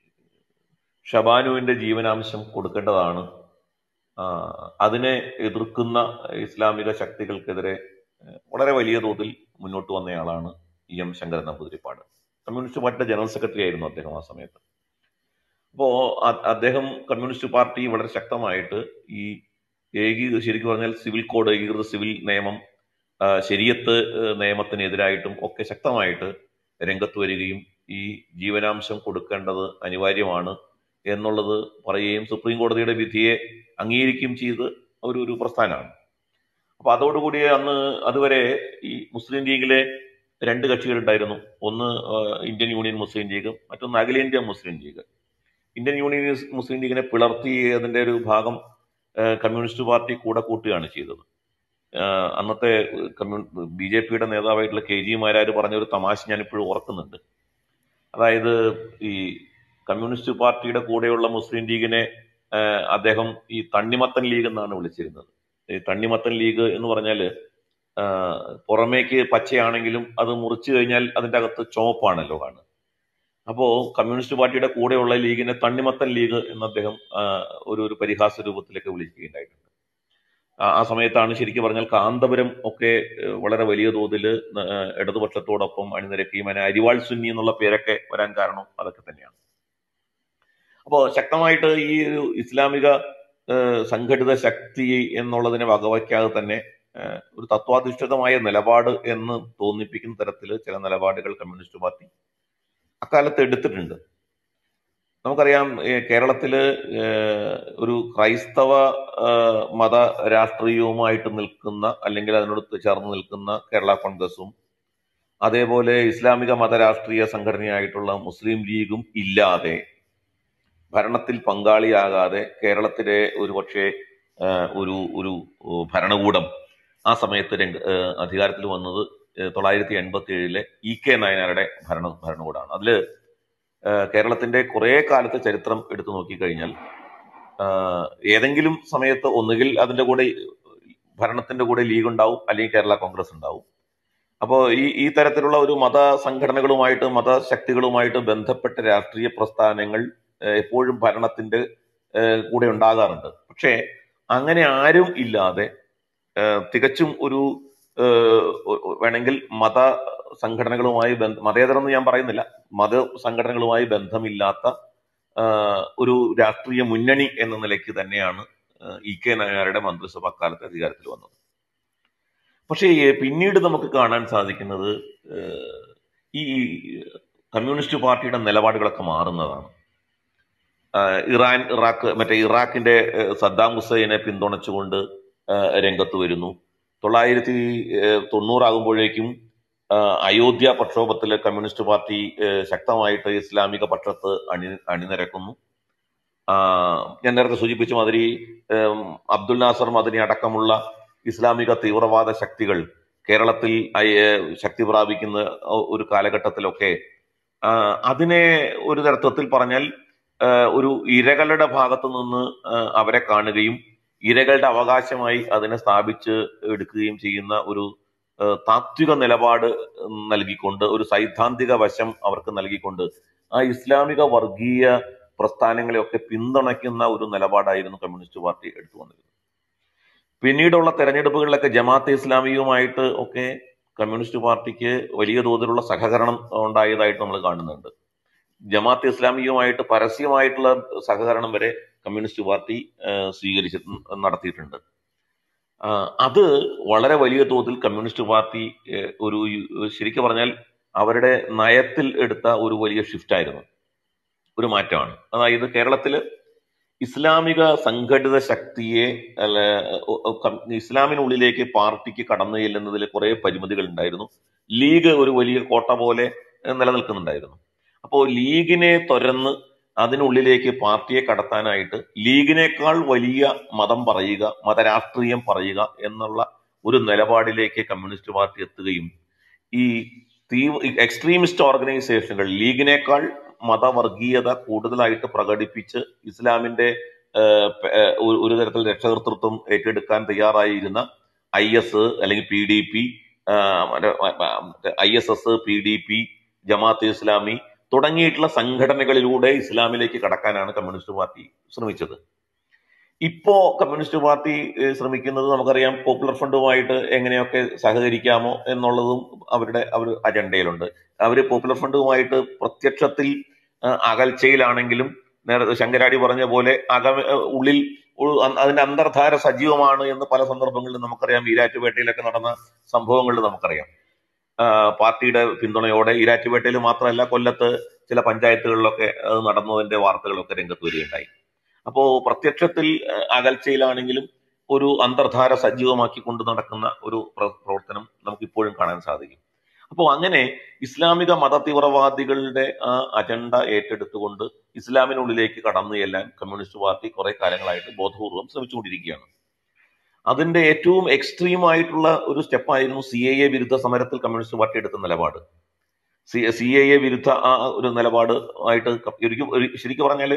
ഷബാനുവിന്റെ ജീവനാംശം കൊടുക്കേണ്ടതാണ് ആ, അതിനെ എതിർക്കുന്ന ഇസ്ലാമിക ശക്തികൾക്കെതിരെ ഏഹ്, വളരെ വലിയ തോതിൽ മുന്നോട്ട് വന്നയാളാണ് E M Sankaran Namboodiripad communist പാർട്ടിയുടെ ജനറൽ സെക്രട്ടറി ആയിരുന്നു അദ്ദേഹം ആ സമയത്ത് അപ്പോ അ- അദ്ദേഹം കമ്മ്യൂണിസ്റ്റ് പാർട്ടി വളരെ ശക്തമായിട്ട് ഈ ഏകീ ശരിക്കും പറഞ്ഞാൽ സിവിൽ കോഡ് ഏകീകൃത സിവിൽ നിയമം ആ, ശരീഅത്ത് ഏഹ്, നിയമത്തിനെതിരായിട്ടും ഒക്കെ ശക്തമായിട്ട് രംഗത്ത് വരികയും ഈ ജീവനാംശം കൊടുക്കേണ്ടത് അനിവാര്യമാണ് എന്നുള്ളത് പറയുകയും സുപ്രീം കോടതിയുടെ വിധിയെ അംഗീകരിക്കുകയും ചെയ്ത് ഒരു ഒരു പ്രസ്ഥാനമാണ് അപ്പൊ അതോടുകൂടി അന്ന് അതുവരെ ഈ മുസ്ലിം ലീഗിലെ രണ്ട് കക്ഷികളുണ്ടായിരുന്നു ഒന്ന് ആ, ഇന്ത്യൻ യൂണിയൻ മുസ്ലിം ലീഗ് മറ്റൊന്ന് അഖിലേന്ത്യാ Muslim League Indian Union Muslim ലീഗിനെ പിളർത്തി അതിന്റെ ഒരു ഭാഗം ആ, കമ്മ്യൂണിസ്റ്റ് പാർട്ടി കൂടെ കൂട്ടുകയാണ് ചെയ്തത് ആ, അന്നത്തെ കമ്മ്യൂ ബി ജെ പിയുടെ നേതാവായിട്ടുള്ള കെ ജി മാരാര് പറഞ്ഞ ഒരു തമാശ ഞാൻ ഇപ്പോഴും ഓർക്കുന്നുണ്ട് അതായത് ഈ കമ്മ്യൂണിസ്റ്റ് പാർട്ടിയുടെ കൂടെയുള്ള മുസ്ലിം ലീഗിനെ ആ, അദ്ദേഹം ഈ തണ്ണിമത്തൻ ലീഗ് എന്നാണ് വിളിച്ചിരുന്നത് ഈ തണ്ണിമത്തൻ ലീഗ് എന്ന് പറഞ്ഞാല് ആ, പുറമേക്ക് പച്ചയാണെങ്കിലും അത് മുറിച്ചു കഴിഞ്ഞാൽ അതിന്റെ അകത്ത് ചുവപ്പാണല്ലോ കാണുക അപ്പോ കമ്മ്യൂണിസ്റ്റ് പാർട്ടിയുടെ കൂടെയുള്ള ലീഗിനെ തണ്ണിമത്തൻ ലീഗ് എന്ന് അദ്ദേഹം ആ, ഒരു ഒരു പരിഹാസ രൂപത്തിലേക്ക് വിളിക്കുകയുണ്ടായിട്ടുണ്ട് ആ ആ സമയത്താണ് ശരിക്കും പറഞ്ഞാൽ കാന്തപുരം ഒക്കെ ഏഹ്, വളരെ വലിയ തോതിൽ ഇടതുപക്ഷത്തോടൊപ്പം അണിനിരക്കുകയും അതിന് അരിവാൾ സുന്നി എന്നുള്ള പേരൊക്കെ വരാൻ കാരണം അതൊക്കെ തന്നെയാണ് അപ്പോൾ ശക്തമായിട്ട് ഈ ഒരു ഇസ്ലാമിക ഏഹ്, സംഘടിത ശക്തി എന്നുള്ളതിനെ വകവയ്ക്കാതെ തന്നെ ഏഹ്, ഒരു തത്വാധിഷ്ഠിതമായ നിലപാട് എന്ന് തോന്നിപ്പിക്കുന്ന തരത്തിൽ ചില നിലപാടുകൾ കമ്മ്യൂണിസ്റ്റ് പാർട്ടി അക്കാലത്ത് എടുത്തിട്ടുണ്ട് നമുക്കറിയാം ഏഹ്, കേരളത്തില് ഏഹ്, ഒരു ക്രൈസ്തവ ഏഹ്, മത രാഷ്ട്രീയവുമായിട്ട് നിൽക്കുന്ന അല്ലെങ്കിൽ അതിനോട് ചേർന്ന് നിൽക്കുന്ന കേരള കോൺഗ്രസും അതേപോലെ ഇസ്ലാമിക മത രാഷ്ട്രീയ സംഘടനയായിട്ടുള്ള മുസ്ലിം ലീഗും ഇല്ലാതെ ഭരണത്തിൽ പങ്കാളിയാകാതെ കേരളത്തിലെ ഒരു പക്ഷേ ഒരു ഒരു ഭരണകൂടം ആ സമയത്ത് രംഗ ഏഹ് അധികാരത്തിൽ വന്നത് ഏഹ് തൊള്ളായിരത്തി എൺപത്തി ഏഴിലെ ഇ കെ നായനാരുടെ ഭരണ ഭരണകൂടമാണ് അതില് ഏഹ് കേരളത്തിന്റെ കുറെ കാലത്തെ ചരിത്രം എടുത്തു നോക്കിക്കഴിഞ്ഞാൽ ആഹ് ഏതെങ്കിലും സമയത്ത് ഒന്നുകിൽ അതിന്റെ കൂടെ ഭരണത്തിന്റെ കൂടെ ലീഗ് ഉണ്ടാവും അല്ലെങ്കിൽ കേരള കോൺഗ്രസ് ഉണ്ടാവും അപ്പോൾ ഈ ഈ തരത്തിലുള്ള ഒരു മത സംഘടനകളുമായിട്ട് മതശക്തികളുമായിട്ട് ബന്ധപ്പെട്ട രാഷ്ട്രീയ പ്രസ്ഥാനങ്ങൾ ഏഹ് എപ്പോഴും ഭരണത്തിന്റെ ഏഹ് കൂടെ ഉണ്ടാകാറുണ്ട് പക്ഷേ അങ്ങനെ ആരും ഇല്ലാതെ ഏഹ് തികച്ചും ഒരു ഏഹ് ഒ- ഒ- വേണമെങ്കിൽ മത സംഘടനകളുമായി ബന്ധ മതേതരം എന്ന് ഞാൻ പറയുന്നില്ല മത സംഘടനകളുമായി ബന്ധമില്ലാത്ത ആഹ് ഒരു രാഷ്ട്രീയ മുന്നണി എന്ന നിലയ്ക്ക് തന്നെയാണ് ആഹ് ഇ കെ നായരുടെ മന്ത്രിസഭ കാലത്ത് അധികാരത്തിൽ വന്നത് പക്ഷേ ഈ പിന്നീട് നമുക്ക് കാണാൻ സാധിക്കുന്നത് ഏഹ് ഈ കമ്മ്യൂണിസ്റ്റ് പാർട്ടിയുടെ നിലപാടുകളൊക്കെ മാറുന്നതാണ് ആഹ് ഇറാൻ ഇറാഖ് മറ്റേ ഇറാഖിന്റെ ഏഹ് സദ്ദാം ഹുസൈനെ പിന്തുണച്ചുകൊണ്ട് ആഹ് രംഗത്ത് വരുന്നു തൊള്ളായിരത്തി ഏഹ് തൊണ്ണൂറാകുമ്പോഴേക്കും ആഹ് അയോധ്യ പ്രക്ഷോഭത്തിലെ കമ്മ്യൂണിസ്റ്റ് പാർട്ടി ഏഹ് ശക്തമായിട്ട് ഇസ്ലാമിക പക്ഷത്ത് അണി അണിനിരക്കുന്നു ആഹ് ഞാൻ നേരത്തെ സൂചിപ്പിച്ച മാതിരി ഏം, അബ്ദുൽ നാസർ മദനി അടക്കമുള്ള ഇസ്ലാമിക തീവ്രവാദ ശക്തികൾ കേരളത്തിൽ അയ- ഏഹ് ശക്തി പ്രാപിക്കുന്ന ഒ- ഒരു കാലഘട്ടത്തിലൊക്കെ ആഹ് അതിനെ ഒരു തരത്തിൽ പറഞ്ഞാൽ ആഹ് ഒരു ഇരകളുടെ ഭാഗത്തു നിന്ന് ആഹ് അവരെ കാണുകയും ഇരകളുടെ അവകാശമായി അതിനെ സ്ഥാപിച്ച് എടുക്കുകയും ചെയ്യുന്ന ഒരു ആഹ് താത്വിക നിലപാട് നൽകിക്കൊണ്ട് ഒരു സൈദ്ധാന്തിക വശം അവർക്ക് നൽകിക്കൊണ്ട് ആ ഇസ്ലാമിക വർഗീയ പ്രസ്ഥാനങ്ങളെയൊക്കെ പിന്തുണയ്ക്കുന്ന ഒരു നിലപാടായിരുന്നു കമ്മ്യൂണിസ്റ്റ് പാർട്ടി എടുത്തു വന്നിരുന്നത് പിന്നീടുള്ള തെരഞ്ഞെടുപ്പുകളിലൊക്കെ ജമാഅത്തെ ഇസ്ലാമിയുമായിട്ട് ഒക്കെ കമ്മ്യൂണിസ്റ്റ് പാർട്ടിക്ക് വലിയ തോതിലുള്ള സഹകരണം ഉണ്ടായതായിട്ട് നമ്മൾ കാണുന്നുണ്ട് ജമാഅത്തെ ഇസ്ലാമിയുമായിട്ട് പരസ്യമായിട്ടുള്ള സഹകരണം വരെ കമ്മ്യൂണിസ്റ്റ് പാർട്ടി ഏഹ്, സ്വീകരിച്ച് നടത്തിയിട്ടുണ്ട് ആഹ് അത് വളരെ വലിയ തോതിൽ കമ്മ്യൂണിസ്റ്റ് പാർട്ടി ഏഹ്, ഒരു ശരിക്കും പറഞ്ഞാൽ അവരുടെ നയത്തിൽ എടുത്ത ഒരു വലിയ ഷിഫ്റ്റ് ആയിരുന്നു ഒരു മാറ്റമാണ് അതായത് കേരളത്തില് ഇസ്ലാമിക സംഘടിത ശക്തിയെ അല്ല, ഒ- ഒ- കം- ഇസ്ലാമിനുള്ളിലേക്ക് പാർട്ടിക്ക് കടന്നു ചെല്ലുന്നതിൽ കുറെ പരിമിതികൾ ഉണ്ടായിരുന്നു ലീഗ് ഒരു വലിയ കോട്ട പോലെ ഏഹ്, നിലനിൽക്കുന്നുണ്ടായിരുന്നു അപ്പോൾ ലീഗിനെ തുരന്ന് അതിനുള്ളിലേക്ക് പാർട്ടിയെ കടത്താനായിട്ട് ലീഗിനേക്കാൾ വലിയ മതം പറയുക മതരാഷ്ട്രീയം പറയുക എന്നുള്ള ഒരു നിലപാടിലേക്ക് കമ്മ്യൂണിസ്റ്റ് പാർട്ടി എത്തുകയും ഈ തീവ്ര എക്സ്ട്രീമിസ്റ്റ് ഓർഗനൈസേഷനുകൾ ലീഗിനേക്കാൾ മതവർഗീയത കൂടുതലായിട്ട് പ്രകടിപ്പിച്ച് ഇസ്ലാമിന്റെ ഏഹ്, പ- ഏഹ്, ഒരു ഒരു തരത്തിൽ രക്ഷകർത്തൃത്വം ഏറ്റെടുക്കാൻ തയ്യാറായിരുന്ന ഐ എസ് അല്ലെങ്കിൽ P D P I S S P D P Jamaat Islami തുടങ്ങിയിട്ടുള്ള സംഘടനകളിലൂടെ ഇസ്ലാമിലേക്ക് കടക്കാനാണ് കമ്മ്യൂണിസ്റ്റ് പാർട്ടി ശ്രമിച്ചത് ഇപ്പോ കമ്മ്യൂണിസ്റ്റ് പാർട്ടി ഏഹ്, ശ്രമിക്കുന്നത് നമുക്കറിയാം പോപ്പുലർ ഫ്രണ്ടുമായിട്ട് എങ്ങനെയൊക്കെ സഹകരിക്കാമോ എന്നുള്ളതും അവരുടെ അവർ അജണ്ടയിലുണ്ട് അവര് പോപ്പുലർ ഫ്രണ്ടുമായിട്ട് പ്രത്യക്ഷത്തിൽ ഏഹ്, അകൽച്ചയിലാണെങ്കിലും നേരത്തെ ശങ്കരാടി പറഞ്ഞ പോലെ അക ഏഹ്, ഉള്ളിൽ ഉ- അ- അതിന്റെ അന്തർധാര സജീവമാണ് എന്ന് പല സന്ദർഭങ്ങളിലും നമുക്കറിയാം ഈരാറ്റുപേട്ടയിലൊക്കെ നടന്ന സംഭവങ്ങളിൽ നമുക്കറിയാം ആഹ് പാർട്ടിയുടെ പിന്തുണയോടെ ഈരാറ്റുപേട്ടയിൽ മാത്രമല്ല കൊല്ലത്ത് ചില പഞ്ചായത്തുകളിലൊക്കെ അത് നടന്നതിന്റെ വാർത്തകളൊക്കെ രംഗത്ത് വരികയുണ്ടായി അപ്പോ പ്രത്യക്ഷത്തിൽ ഏഹ്, അകൽച്ചയിലാണെങ്കിലും ഒരു അന്തർധാര സജീവമാക്കി കൊണ്ട് നടക്കുന്ന ഒരു പ്ര- പ്രവർത്തനം നമുക്ക് ഇപ്പോഴും കാണാൻ സാധിക്കും അപ്പോൾ അങ്ങനെ ഇസ്ലാമിക മത തീവ്രവാദികളുടെ ആ അജണ്ട ഏറ്റെടുത്തുകൊണ്ട് ഇസ്ലാമിനുള്ളിലേക്ക് കടന്നു ചെല്ലാൻ കമ്മ്യൂണിസ്റ്റ് പാർട്ടി കുറെ കാലങ്ങളായിട്ട് ബോധപൂർവം ശ്രമിച്ചുകൊണ്ടിരിക്കുകയാണ് അതിന്റെ ഏറ്റവും എക്സ്ട്രീം ആയിട്ടുള്ള ഒരു സ്റ്റെപ്പായിരുന്നു സി എ എ വിരുദ്ധ സമരത്തിൽ കമ്മ്യൂണിസ്റ്റ് പാർട്ടി എടുത്ത നിലപാട് സി സി എ എ വിരുദ്ധ ആ ഒരു നിലപാട് ആയിട്ട് ക- ഒരിക്കലും ഒരു- ശരിക്കും പറഞ്ഞാല്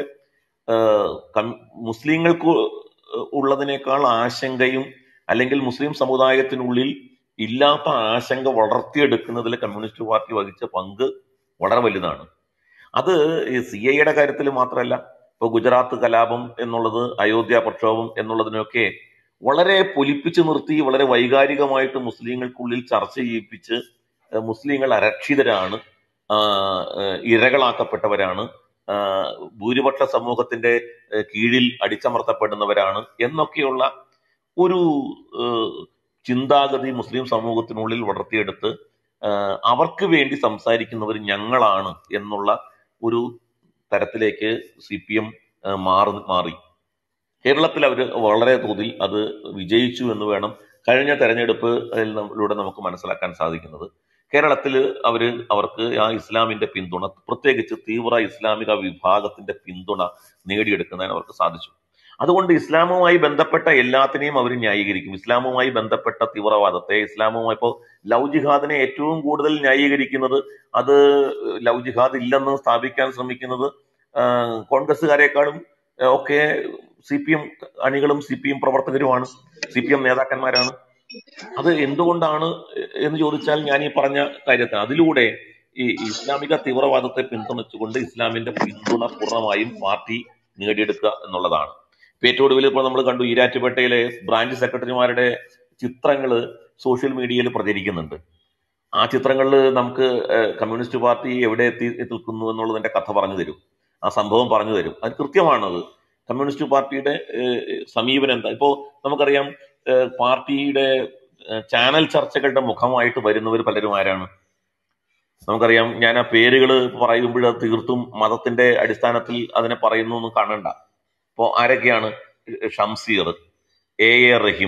ആഹ് കം- മുസ്ലിങ്ങൾക്ക് ഉള്ളതിനേക്കാൾ ആശങ്കയും അല്ലെങ്കിൽ മുസ്ലിം സമുദായത്തിനുള്ളിൽ ഇല്ലാത്ത ആശങ്ക വളർത്തിയെടുക്കുന്നതിൽ കമ്മ്യൂണിസ്റ്റ് പാർട്ടി വഹിച്ച പങ്ക് വളരെ വലുതാണ് അത് ഈ സി ഐയുടെ കാര്യത്തിൽ മാത്രമല്ല ഇപ്പൊ ഗുജറാത്ത് കലാപം എന്നുള്ളത് അയോധ്യ പ്രക്ഷോഭം എന്നുള്ളതിനൊക്കെ വളരെ പൊലിപ്പിച്ചു നിർത്തി വളരെ വൈകാരികമായിട്ട് മുസ്ലിങ്ങൾക്കുള്ളിൽ ചർച്ച ചെയ്യിപ്പിച്ച് ഏഹ് മുസ്ലിങ്ങൾ അരക്ഷിതരാണ് ആഹ് ഏഹ് ഇരകളാക്കപ്പെട്ടവരാണ് ആഹ് ഭൂരിപക്ഷ സമൂഹത്തിന്റെ ഏഹ് കീഴിൽ അടിച്ചമർത്തപ്പെടുന്നവരാണ് എന്നൊക്കെയുള്ള ഒരു ഏഹ് ചിന്താഗതി മുസ്ലിം സമൂഹത്തിനുള്ളിൽ വളർത്തിയെടുത്ത് ആഹ് അവർക്ക് വേണ്ടി സംസാരിക്കുന്നവർ ഞങ്ങളാണ് എന്നുള്ള ഒരു തരത്തിലേക്ക് സി പി എം മാറി മാറി കേരളത്തിൽ അവർ വളരെ തോതിൽ അത് വിജയിച്ചു എന്ന് വേണം കഴിഞ്ഞ തെരഞ്ഞെടുപ്പിലൂടെ നമുക്ക് മനസ്സിലാക്കാൻ സാധിക്കുന്നത് കേരളത്തിൽ അവര് അവർക്ക് ആ ഇസ്ലാമിന്റെ പിന്തുണ പ്രത്യേകിച്ച് തീവ്ര ഇസ്ലാമിക വിഭാഗത്തിന്റെ പിന്തുണ നേടിയെടുക്കുന്നതിന് അവർക്ക് സാധിച്ചു അതുകൊണ്ട് ഇസ്ലാമുമായി ബന്ധപ്പെട്ട എല്ലാത്തിനെയും അവർ ന്യായീകരിക്കും ഇസ്ലാമുമായി ബന്ധപ്പെട്ട തീവ്രവാദത്തെ ഇസ്ലാമുമായി ഇപ്പോൾ ലവ് ജിഹാദിനെ ഏറ്റവും കൂടുതൽ ന്യായീകരിക്കുന്നത് അത് ലവ് ജിഹാദ് ഇല്ലെന്ന് സ്ഥാപിക്കാൻ ശ്രമിക്കുന്നത് ആ, കോൺഗ്രസ്സുകാരെക്കാളും ആ, ഒക്കെ സി പി എം അണികളും സി പി എം പ്രവർത്തകരുമാണ് സി പി എം നേതാക്കന്മാരാണ് അത് എന്തുകൊണ്ടാണ് എന്ന് ചോദിച്ചാൽ ഞാൻ ഈ പറഞ്ഞ കാര്യത്തിന് അതിലൂടെ ഈ ഇസ്ലാമിക തീവ്രവാദത്തെ പിന്തുണച്ചുകൊണ്ട് ഇസ്ലാമിന്റെ പിന്തുണ പൂർണ്ണമായും പാർട്ടി നേടിയെടുക്കുക എന്നുള്ളതാണ് ഇപ്പൊ ഏറ്റവും ഒടുവിൽ ഇപ്പോൾ നമ്മൾ കണ്ടു ഈരാറ്റുപേട്ടയിലെ ബ്രാഞ്ച് സെക്രട്ടറിമാരുടെ ചിത്രങ്ങൾ സോഷ്യൽ മീഡിയയിൽ പ്രചരിക്കുന്നുണ്ട് ആ ചിത്രങ്ങളിൽ നമുക്ക് ഏഹ്, കമ്മ്യൂണിസ്റ്റ് പാർട്ടി എവിടെ എത്തി നിൽക്കുന്നു എന്നുള്ളതിന്റെ കഥ പറഞ്ഞു തരും ആ സംഭവം പറഞ്ഞു തരും അത് കൃത്യമാണത് കമ്മ്യൂണിസ്റ്റ് പാർട്ടിയുടെ ഏഹ്, സമീപനം എന്താ ഇപ്പോ നമുക്കറിയാം ഏഹ്, പാർട്ടിയുടെ ഏഹ്, ചാനൽ ചർച്ചകളുടെ മുഖമായിട്ട് വരുന്നവർ പലരും ആരാണ് നമുക്കറിയാം ഞാൻ ആ പേരുകൾ പറയുമ്പോൾ അത് തീർത്തും മതത്തിന്റെ അടിസ്ഥാനത്തിൽ അതിനെ പറയുന്നു എന്ന് കാണണ്ട ഇപ്പോ ആരൊക്കെയാണ് ഷംസീർ എ എ റഹീം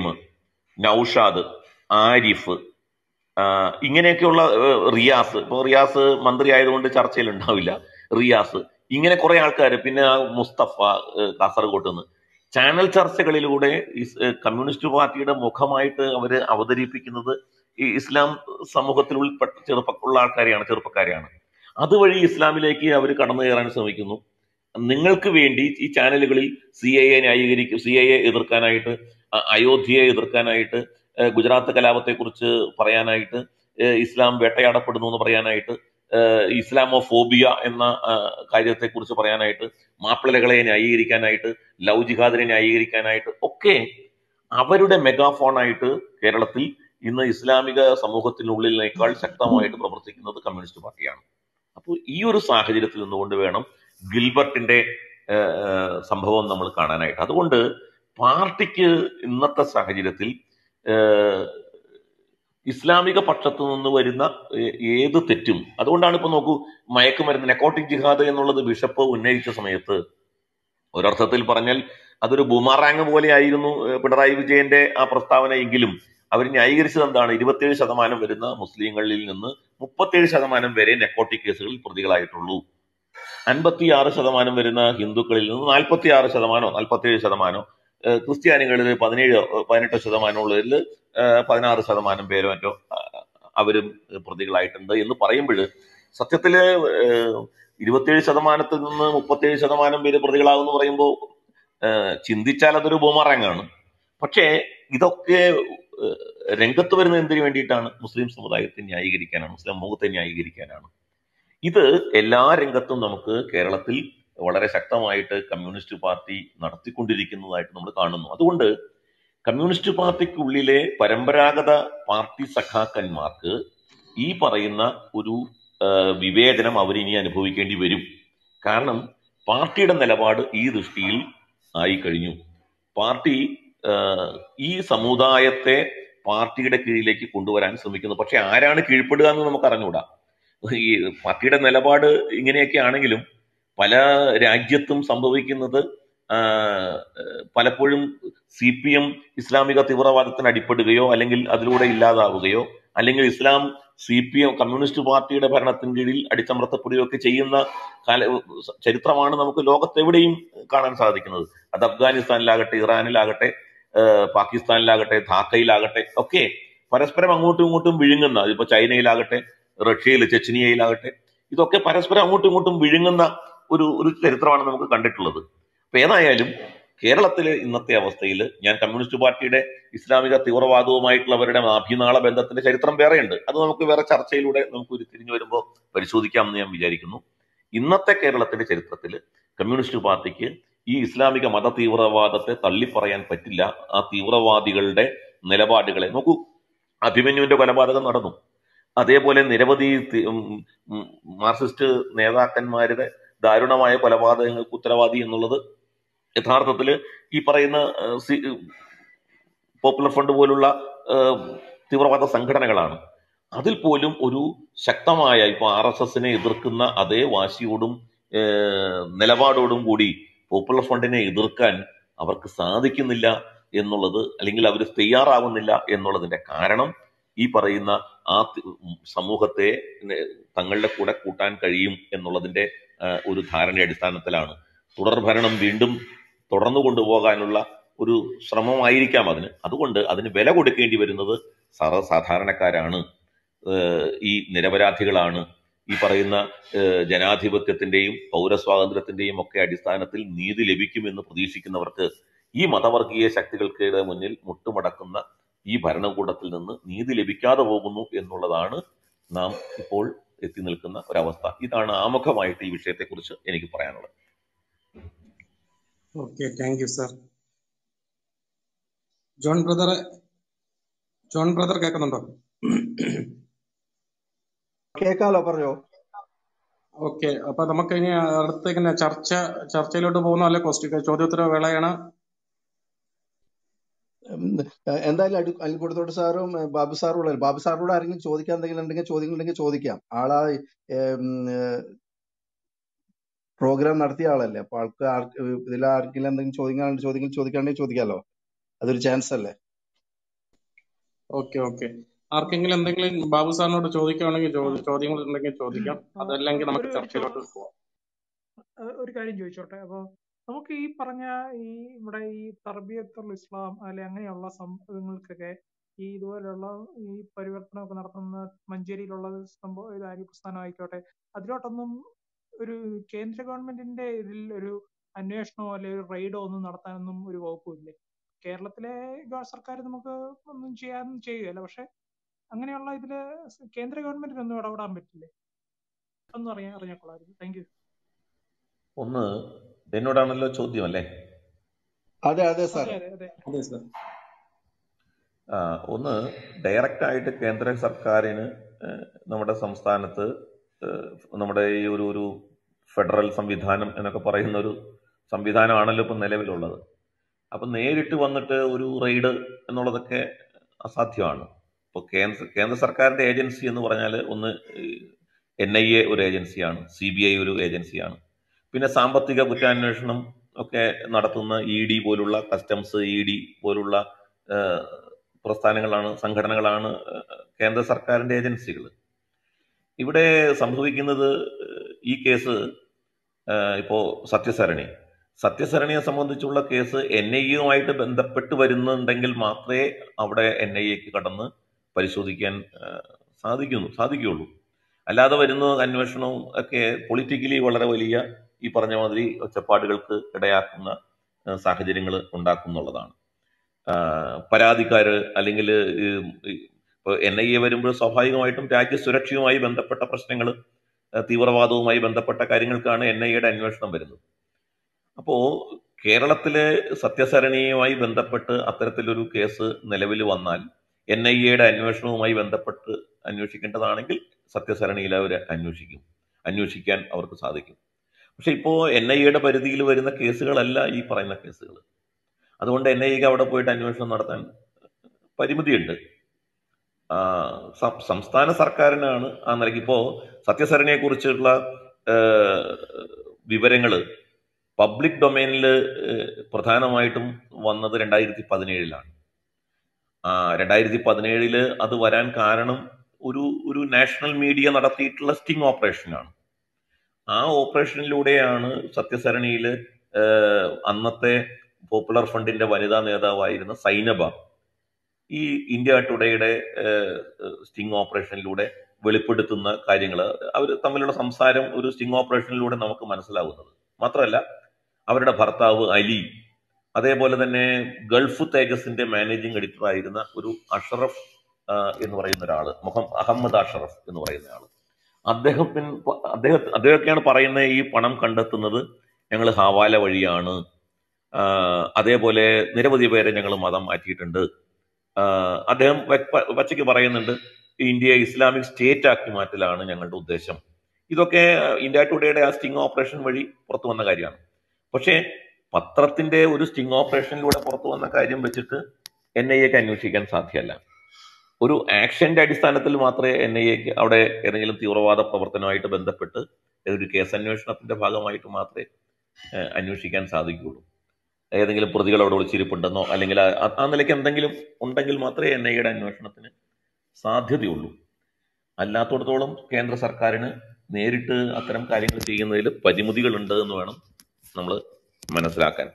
നൌഷാദ് ആരിഫ് ആ, ഇങ്ങനെയൊക്കെയുള്ള ഏഹ്, റിയാസ് ഇപ്പോൾ റിയാസ് മന്ത്രി ആയതുകൊണ്ട് ചർച്ചയിൽ ഉണ്ടാവില്ല റിയാസ് ഇങ്ങനെ കുറെ ആൾക്കാർ പിന്നെ ആ മുസ്തഫ ഏഹ്, കാസർഗോട്ട് നിന്ന് ചാനൽ ചർച്ചകളിലൂടെ ഇസ്- ഏഹ്, കമ്മ്യൂണിസ്റ്റ് പാർട്ടിയുടെ മുഖമായിട്ട് അവര് അവതരിപ്പിക്കുന്നത് ഈ ഇസ്ലാം സമൂഹത്തിൽ ഉൾപ്പെട്ട ചെറുപ്പമുള്ള ആൾക്കാരെയാണ് ചെറുപ്പക്കാരെയാണ് അതുവഴി ഇസ്ലാമിലേക്ക് അവർ കടന്നു കയറാൻ ശ്രമിക്കുന്നു നിങ്ങൾക്ക് വേണ്ടി ഈ ചാനലുകളിൽ സി ഐ എ ന്യായീകരിക്കും സി ഐ എ എതിർക്കാനായിട്ട് അ- അയോധ്യയെ എതിർക്കാനായിട്ട് ഏഹ് ഗുജറാത്ത് കലാപത്തെക്കുറിച്ച് പറയാനായിട്ട് ഏഹ് ഇസ്ലാം വേട്ടയാടപ്പെടുന്നു എന്ന് പറയാനായിട്ട് ഏഹ് ഇസ്ലാമോ ഫോബിയ എന്ന ആ, കാര്യത്തെക്കുറിച്ച് പറയാനായിട്ട് മാപ്പിളകളെ ന്യായീകരിക്കാനായിട്ട് ലവ് ജിഹാദിനെ ന്യായീകരിക്കാനായിട്ട് ഒക്കെ അവരുടെ മെഗാഫോണായിട്ട് കേരളത്തിൽ ഇന്ന് ഇസ്ലാമിക സമൂഹത്തിനുള്ളിലേക്കാൾ ശക്തമായിട്ട് പ്രവർത്തിക്കുന്നത് കമ്മ്യൂണിസ്റ്റ് പാർട്ടിയാണ് അപ്പോൾ ഈ ഒരു സാഹചര്യത്തിൽ നിന്നുകൊണ്ട് വേണം ഗിൽബർട്ടിന്റെ ഏഹ്, ഏഹ്, സംഭവം നമ്മൾ കാണാനായിട്ട് അതുകൊണ്ട് പാർട്ടിക്ക് ഇന്നത്തെ സാഹചര്യത്തിൽ ഏഹ്, ഇസ്ലാമിക പക്ഷത്തു നിന്ന് വരുന്ന ഏ- ഏത് തെറ്റും അതുകൊണ്ടാണ് ഇപ്പൊ നോക്കൂ മയക്കുമരുന്ന് നെക്കോട്ടിക് ജിഹാദ് എന്നുള്ളത് ബിഷപ്പ് ഉന്നയിച്ച സമയത്ത് ഒരർത്ഥത്തിൽ പറഞ്ഞാൽ അതൊരു ബുമാറാങ് പോലെയായിരുന്നു ഏഹ്, പിണറായി വിജയന്റെ ആ പ്രസ്താവന എങ്കിലും അവർ ന്യായീകരിച്ചത് എന്താണ് ഇരുപത്തിയേഴ് ശതമാനം വരുന്ന മുസ്ലിങ്ങളിൽ നിന്ന് മുപ്പത്തിയേഴ് ശതമാനം വരെ നെക്കോട്ടിക് കേസുകളിൽ പ്രതികളായിട്ടുള്ളൂ അൻപത്തിയാറ് ശതമാനം വരുന്ന ഹിന്ദുക്കളിൽ നിന്ന് നാൽപ്പത്തി ആറ് ശതമാനോ നാൽപ്പത്തിയേഴ് ശതമാനോ ഏഹ് ക്രിസ്ത്യാനികളിൽ പതിനേഴ് ഏഹ് പതിനെട്ട് ശതമാനമുള്ളതിൽ പതിനാറ് ശതമാനം പേരോ മറ്റോ ആ, അവരും പ്രതികളായിട്ടുണ്ട് എന്ന് പറയുമ്പോൾ സത്യത്തില് ഏഹ് ഇരുപത്തിയേഴ് ശതമാനത്തിൽ നിന്ന് മുപ്പത്തിയേഴ് ശതമാനം പേര് പ്രതികളാകുമെന്ന് പറയുമ്പോൾ ചിന്തിച്ചാൽ അതൊരു ബോമറാങ്ങാണ് പക്ഷേ ഇതൊക്കെ ഏഹ് രംഗത്ത് വരുന്നത് എന്തിനു വേണ്ടിയിട്ടാണ് മുസ്ലിം സമുദായത്തെ ന്യായീകരിക്കാനാണ് മുസ്ലിം സമൂഹത്തെ ന്യായീകരിക്കാനാണ് ഇത് എല്ലാ രംഗത്തും നമുക്ക് കേരളത്തിൽ വളരെ ശക്തമായിട്ട് കമ്മ്യൂണിസ്റ്റ് പാർട്ടി നടത്തിക്കൊണ്ടിരിക്കുന്നതായിട്ട് നമ്മൾ കാണുന്നു അതുകൊണ്ട് കമ്മ്യൂണിസ്റ്റ് പാർട്ടിക്കുള്ളിലെ പരമ്പരാഗത പാർട്ടി സഖാക്കന്മാർക്ക് ഈ പറയുന്ന ഒരു ആ, വിവേചനം അവരിനി അനുഭവിക്കേണ്ടി വരും കാരണം പാർട്ടിയുടെ നിലപാട് ഈ ദൃഷ്ടിയിൽ ആയി കഴിഞ്ഞു പാർട്ടി ആ, ഈ സമുദായത്തെ പാർട്ടിയുടെ കീഴിലേക്ക് കൊണ്ടുവരാൻ ശ്രമിക്കുന്നു പക്ഷെ ആരാണ് കീഴ്പ്പെടുക എന്ന് നമുക്ക് അറിഞ്ഞുകൂടാ ഈ പാർട്ടിയുടെ നിലപാട് ഇങ്ങനെയൊക്കെ ആണെങ്കിലും പല രാജ്യത്തും സംഭവിക്കുന്നത് ആ, ഏഹ്, പലപ്പോഴും സി പി എം ഇസ്ലാമിക തീവ്രവാദത്തിന് അടിപ്പെടുകയോ അല്ലെങ്കിൽ അതിലൂടെ ഇല്ലാതാവുകയോ അല്ലെങ്കിൽ ഇസ്ലാം സി പി എം കമ്മ്യൂണിസ്റ്റ് പാർട്ടിയുടെ ഭരണത്തിന് കീഴിൽ അടിച്ചമർത്തപ്പെടുകയോ ഒക്കെ ചെയ്യുന്ന കാല ചരിത്രമാണ് നമുക്ക് ലോകത്തെവിടെയും കാണാൻ സാധിക്കുന്നത് അത് അഫ്ഗാനിസ്ഥാനിലാകട്ടെ ഇറാനിലാകട്ടെ ഏഹ്, പാകിസ്ഥാനിലാകട്ടെ ധാക്കയിലാകട്ടെ ഒക്കെ പരസ്പരം അങ്ങോട്ടും ഇങ്ങോട്ടും വിഴുങ്ങുന്ന ഇപ്പൊ ചൈനയിലാകട്ടെ റഷ്യയിൽ ചെച്ചനിയയിലാകട്ടെ ഇതൊക്കെ പരസ്പരം അങ്ങോട്ടും ഇങ്ങോട്ടും വിഴുങ്ങുന്ന ഒരു ഒരു ചരിത്രമാണ് നമുക്ക് കണ്ടിട്ടുള്ളത് അപ്പൊ ഏതായാലും കേരളത്തിലെ ഇന്നത്തെ അവസ്ഥയിൽ ഞാൻ കമ്മ്യൂണിസ്റ്റ് പാർട്ടിയുടെ ഇസ്ലാമിക തീവ്രവാദവുമായിട്ടുള്ളവരുടെ അഭിനാള ബന്ധത്തിന്റെ ചരിത്രം വേറെയുണ്ട് അത് നമുക്ക് വേറെ ചർച്ചയിലൂടെ നമുക്ക് ഉരുത്തിരിഞ്ഞു വരുമ്പോൾ പരിശോധിക്കാമെന്ന് ഞാൻ വിചാരിക്കുന്നു ഇന്നത്തെ കേരളത്തിന്റെ ചരിത്രത്തിൽ കമ്മ്യൂണിസ്റ്റ് പാർട്ടിക്ക് ഈ ഇസ്ലാമിക മത തീവ്രവാദത്തെ തള്ളിപ്പറയാൻ പറ്റില്ല ആ തീവ്രവാദികളുടെ നിലപാടുകളെ നോക്കൂ അഭിമന്യുവിന്റെ കൊലപാതകം നടന്നു അതേപോലെ നിരവധി തി- ഉം ഉം മാർക്സിസ്റ്റ് നേതാക്കന്മാരുടെ ദാരുണമായ കൊലപാതകങ്ങൾക്ക് ഉത്തരവാദി എന്നുള്ളത് യഥാർത്ഥത്തിൽ ഈ പറയുന്ന ഏഹ്, സി- പോപ്പുലർ ഫ്രണ്ട് പോലുള്ള ഏഹ്, തീവ്രവാദ സംഘടനകളാണ് അതിൽ പോലും ഒരു ശക്തമായ ഇപ്പൊ ആർ എസ് എസിനെ എതിർക്കുന്ന അതേ വാശിയോടും ഏഹ്, നിലപാടോടും കൂടി പോപ്പുലർ ഫ്രണ്ടിനെ എതിർക്കാൻ അവർക്ക് സാധിക്കുന്നില്ല എന്നുള്ളത് അല്ലെങ്കിൽ അവർ തയ്യാറാവുന്നില്ല എന്നുള്ളതിന്റെ കാരണം ഈ പറയുന്ന ആ തി- സമൂഹത്തെ നെ- തങ്ങളുടെ കൂടെ കൂട്ടാൻ കഴിയും എന്നുള്ളതിന്റെ ആ, ഒരു ധാരണ അടിസ്ഥാനത്തിലാണ് തുടർ ഭരണം വീണ്ടും തുടർന്നു കൊണ്ടുപോകാനുള്ള ഒരു ശ്രമമായിരിക്കാം അതിന് അതുകൊണ്ട് അതിന് വില കൊടുക്കേണ്ടി വരുന്നത് സർവ്വസാധാരണക്കാരാണ് ഏഹ് ഈ നിരപരാധികളാണ് ഈ പറയുന്ന ഏഹ് ജനാധിപത്യത്തിന്റെയും പൗരസ്വാതന്ത്ര്യത്തിന്റെയും ഒക്കെ അടിസ്ഥാനത്തിൽ നീതി ലഭിക്കുമെന്ന് പ്രതീക്ഷിക്കുന്നവർക്ക് ഈ മതവർഗീയ ശക്തികൾക്കിടെ മുന്നിൽ മുട്ടുമടക്കുന്ന ഈ ഭരണകൂടത്തിൽ നിന്ന് നീതി ലഭിക്കാതെ പോകുന്നു എന്നുള്ളതാണ് നാം ഇപ്പോൾ എത്തി നിൽക്കുന്ന ഒരവസ്ഥ ഇതാണ് ആമുഖമായിട്ട് ഈ വിഷയത്തെക്കുറിച്ച് എനിക്ക് പറയാനുള്ളത് okay thank you sir John brother John brother കേൾക്കുന്നുണ്ടോ കേക്കാലോ പറഞ്ഞോ ഓക്കെ അപ്പൊ നമുക്ക് ഇനി അടുത്ത ഇങ്ങനെ ചർച്ച ചർച്ചയിലോട്ട് പോകുന്ന അല്ലെ ക്വസ്റ്റ്യൻ ചോദ്യോത്തര വേളയാണ് ഉം, ഏഹ് എന്തായാലും അടി അലിക്കുടത്തോട് സാറും ഏഹ് ബാബു സാറും ഉള്ളത് ബാബു സാറിനോട് ആരെങ്കിലും ചോദിക്കാൻ എന്തെങ്കിലും ഉണ്ടെങ്കിൽ ചോദ്യങ്ങൾ ഉണ്ടെങ്കിൽ ചോദിക്കാം ആളാ പ്രോഗ്രാം നടത്തിയ ആളല്ലേ അപ്പൊ ആൾക്ക് ആർക്ക് ഇതിൽ ആർക്കെങ്കിലും എന്തെങ്കിലും ചോദിക്കാണ്ട് ചോദ്യങ്ങൾ ചോദിക്കാണ്ടെങ്കിൽ ചോദിക്കാലോ അതൊരു ചാൻസ് അല്ലേ ഓക്കെ ഓക്കെ ആർക്കെങ്കിലും എന്തെങ്കിലും ബാബു സാറിനോട് ചോദിക്കുകയാണെങ്കിൽ ചോ- ചോദ്യങ്ങൾ ഉണ്ടെങ്കിൽ ചോദിക്കാം ആ, അതല്ലെങ്കിൽ ഒരു നമുക്ക് ഒരു ചോ ചർച്ചയിലോട്ട് പോവാം ഏഹ് ഒരു കാര്യം ചോദിച്ചോട്ടെ അപ്പൊ നമുക്ക് ഈ പറഞ്ഞ ഈ ഇവിടെ ഈ തർബിയത്തുൽ ഇസ്ലാം അല്ലെ അങ്ങനെയുള്ള സംഭവങ്ങൾക്കൊക്കെ ഈ ഇതുപോലെയുള്ള ഈ പരിവർത്തനമൊക്കെ നടത്തുന്ന മഞ്ചേരിയിലുള്ള സംഭവം ഇത് അരി പ്രസ്ഥാനം ആയിക്കോട്ടെ അതിലോട്ടൊന്നും ഒരു കേന്ദ്ര ഗവൺമെന്റിന്റെ ഇതിൽ ഒരു അന്വേഷണമോ അല്ലെ ഒരു റെയ്ഡോ ഒന്നും നടത്താനൊന്നും ഒരു വകുപ്പുമില്ലേ കേരളത്തിലെ ഗവ- സർക്കാർ നമുക്ക് ഒന്നും ചെയ്യാൻ ചെയ്യുകയല്ല പക്ഷെ അങ്ങനെയുള്ള ഇതില് കേന്ദ്ര ഗവൺമെന്റിനൊന്നും ഇടപെടാൻ പറ്റില്ലേ ഒന്നും അറിയാൻ അറിഞ്ഞാൽ താങ്ക് യു ഒന്ന് എന്നോടാണല്ലോ ചോദ്യം അല്ലേ അതെ അതെ സാർ അതെ അതെ അതെ അതെ സർ ആ, ഒന്ന് ഡയറക്റ്റ് ആയിട്ട് കേന്ദ്ര സർക്കാരിന് ഏഹ്, നമ്മുടെ സംസ്ഥാനത്ത് ഏഹ്, നമ്മുടെ ഈ ഒരു ഒരു ഫെഡറൽ സംവിധാനം എന്നൊക്കെ പറയുന്ന ഒരു സംവിധാനമാണല്ലോ ഇപ്പം നിലവിലുള്ളത് അപ്പം നേരിട്ട് വന്നിട്ട് ഒരു റെയ്ഡ് എന്നുള്ളതൊക്കെ അസാധ്യമാണ് ഇപ്പോൾ കേന്ദ്ര കേന്ദ്ര സർക്കാരിന്റെ ഏജൻസി എന്ന് പറഞ്ഞാൽ ഒന്ന് എൻ ഐ എ ഒരു ഏജൻസിയാണ് സി ബി ഐ ഒരു ഏജൻസിയാണ് പിന്നെ സാമ്പത്തിക കുറ്റാന്വേഷണം ഒക്കെ നടത്തുന്ന ഇ ഡി പോലുള്ള കസ്റ്റംസ് ഇ ഡി പോലുള്ള ഏഹ്, പ്രസ്ഥാനങ്ങളാണ് സംഘടനകളാണ് ഏഹ്, കേന്ദ്ര സർക്കാരിന്റെ ഏജൻസികൾ ഇവിടെ സംഭവിക്കുന്നത് ഏഹ്, ഈ കേസ് ഏഹ്, ഇപ്പോ സത്യസരണി സത്യസരണിയെ സംബന്ധിച്ചുള്ള കേസ് എൻ ഐ എയുമായിട്ട് ബന്ധപ്പെട്ട് വരുന്നുണ്ടെങ്കിൽ മാത്രമേ അവിടെ എൻ ഐ എക്ക് കടന്ന് പരിശോധിക്കാൻ ഏഹ്, സാധിക്കുന്നു സാധിക്കുകയുള്ളൂ അല്ലാതെ വരുന്ന അന്വേഷണവും ഒക്കെ പൊളിറ്റിക്കലി വളരെ വലിയ ഈ പറഞ്ഞ മാതിരി ഒച്ചപ്പാടുകൾക്ക് ഇടയാക്കുന്ന സാഹചര്യങ്ങൾ ഉണ്ടാക്കുന്നുള്ളതാണ് പരാതിക്കാര് അല്ലെങ്കിൽ ഇപ്പോൾ എൻ ഐ എ വരുമ്പോൾ സ്വാഭാവികമായിട്ടും രാജ്യസുരക്ഷയുമായി ബന്ധപ്പെട്ട പ്രശ്നങ്ങൾ തീവ്രവാദവുമായി ബന്ധപ്പെട്ട കാര്യങ്ങൾക്കാണ് എൻ ഐ എയുടെ അന്വേഷണം വരുന്നത് അപ്പോൾ കേരളത്തിലെ സത്യസരണിയുമായി ബന്ധപ്പെട്ട് അത്തരത്തിലൊരു കേസ് നിലവിൽ വന്നാൽ എൻ ഐ എയുടെ അന്വേഷണവുമായി ബന്ധപ്പെട്ട് അന്വേഷിക്കേണ്ടതാണെങ്കിൽ സത്യസരണിയിൽ അവർ അന്വേഷിക്കും അന്വേഷിക്കാൻ അവർക്ക് സാധിക്കും പക്ഷെ ഇപ്പോൾ എൻ ഐ എയുടെ പരിധിയിൽ വരുന്ന കേസുകളല്ല ഈ പറയുന്ന കേസുകൾ അതുകൊണ്ട് എൻ ഐ എക്ക് അവിടെ പോയിട്ട് അന്വേഷണം നടത്താൻ പരിമിതിയുണ്ട് ആ, സം- സംസ്ഥാന സർക്കാരിനാണ് ആ നിലയ്ക്ക് ഇപ്പോൾ സത്യസരണിയെ കുറിച്ചുള്ള വിവരങ്ങൾ പബ്ലിക് ഡൊമൈനിൽ പ്രധാനമായിട്ടും വന്നത് രണ്ടായിരത്തി പതിനേഴിലാണ് ആ രണ്ടായിരത്തി പതിനേഴില് അത് വരാൻ കാരണം ഒരു ഒരു നാഷണൽ മീഡിയ നടത്തിയിട്ടുള്ള സ്റ്റിംഗ് ഓപ്പറേഷനാണ് ആ ഓപ്പറേഷനിലൂടെയാണ് സത്യസരണിയിൽ അന്നത്തെ പോപ്പുലർ ഫണ്ടിന്റെ വനിതാ നേതാവായിരുന്ന സൈനബ ഈ ഇന്ത്യ ടുഡേയുടെ സ്റ്റിംഗ് ഓപ്പറേഷനിലൂടെ വെളിപ്പെടുത്തുന്ന കാര്യങ്ങൾ അവർ തമ്മിലുള്ള സംസാരം ഒരു സ്റ്റിംഗ് ഓപ്പറേഷനിലൂടെ നമുക്ക് മനസ്സിലാവുന്നത് മാത്രമല്ല അവരുടെ ഭർത്താവ് അലി അതേപോലെ തന്നെ ഗൾഫ് തേജസിന്റെ മാനേജിംഗ് എഡിറ്റർ ആയിരുന്ന ഒരു അഷറഫ് ആ, എന്ന് പറയുന്ന ഒരാള് മുഹം അഹമ്മദ് അഷറഫ് എന്ന് പറയുന്ന ആള് അദ്ദേഹത്തിന് അദ്ദേഹം അദ്ദേഹമൊക്കെയാണ് പറയുന്നത് ഈ പണം കണ്ടെത്തുന്നത് ഞങ്ങൾ ഹവാല വഴിയാണ് ആ, അതേപോലെ നിരവധി പേരെ ഞങ്ങൾ മതം മാറ്റിയിട്ടുണ്ട് ആ, അദ്ദേഹം വ- പച്ചയ്ക്ക് പറയുന്നുണ്ട് ഇന്ത്യയെ ഇസ്ലാമിക് സ്റ്റേറ്റ് ആക്കി മാറ്റലാണ് ഞങ്ങളുടെ ഉദ്ദേശം ഇതൊക്കെ ഇന്ത്യ ടുഡേയുടെ ആ സ്റ്റിംഗ് ഓപ്പറേഷൻ വഴി പുറത്തു വന്ന കാര്യമാണ് പക്ഷേ പത്രത്തിന്റെ ഒരു സ്റ്റിംഗ് ഓപ്പറേഷനിലൂടെ പുറത്തു വന്ന കാര്യം വെച്ചിട്ട് എൻ ഐ എക്ക് അന്വേഷിക്കാൻ സാധ്യമല്ല ഒരു ആക്ഷന്റെ അടിസ്ഥാനത്തിൽ മാത്രമേ എൻ ഐ എക്ക് അവിടെ ഏതെങ്കിലും തീവ്രവാദ പ്രവർത്തനവുമായിട്ട് ബന്ധപ്പെട്ട് ഒരു കേസ് അന്വേഷണത്തിന്റെ ഭാഗമായിട്ട് മാത്രമേ ഏഹ്, അന്വേഷിക്കാൻ സാധിക്കുകയുള്ളൂ ഏതെങ്കിലും പ്രതികൾ അവിടെ ഒളിച്ചിരിപ്പുണ്ടെന്നോ അല്ലെങ്കിൽ ആ ആ നിലയ്ക്ക് എന്തെങ്കിലും ഉണ്ടെങ്കിൽ മാത്രമേ എൻ ഐ എയുടെ അന്വേഷണത്തിന് സാധ്യതയുള്ളൂ അല്ലാത്തടത്തോളം കേന്ദ്ര സർക്കാരിന് നേരിട്ട് അത്തരം കാര്യങ്ങൾ ചെയ്യുന്നതിൽ പരിമിതികളുണ്ട് എന്ന് വേണം നമ്മൾ മനസ്സിലാക്കാൻ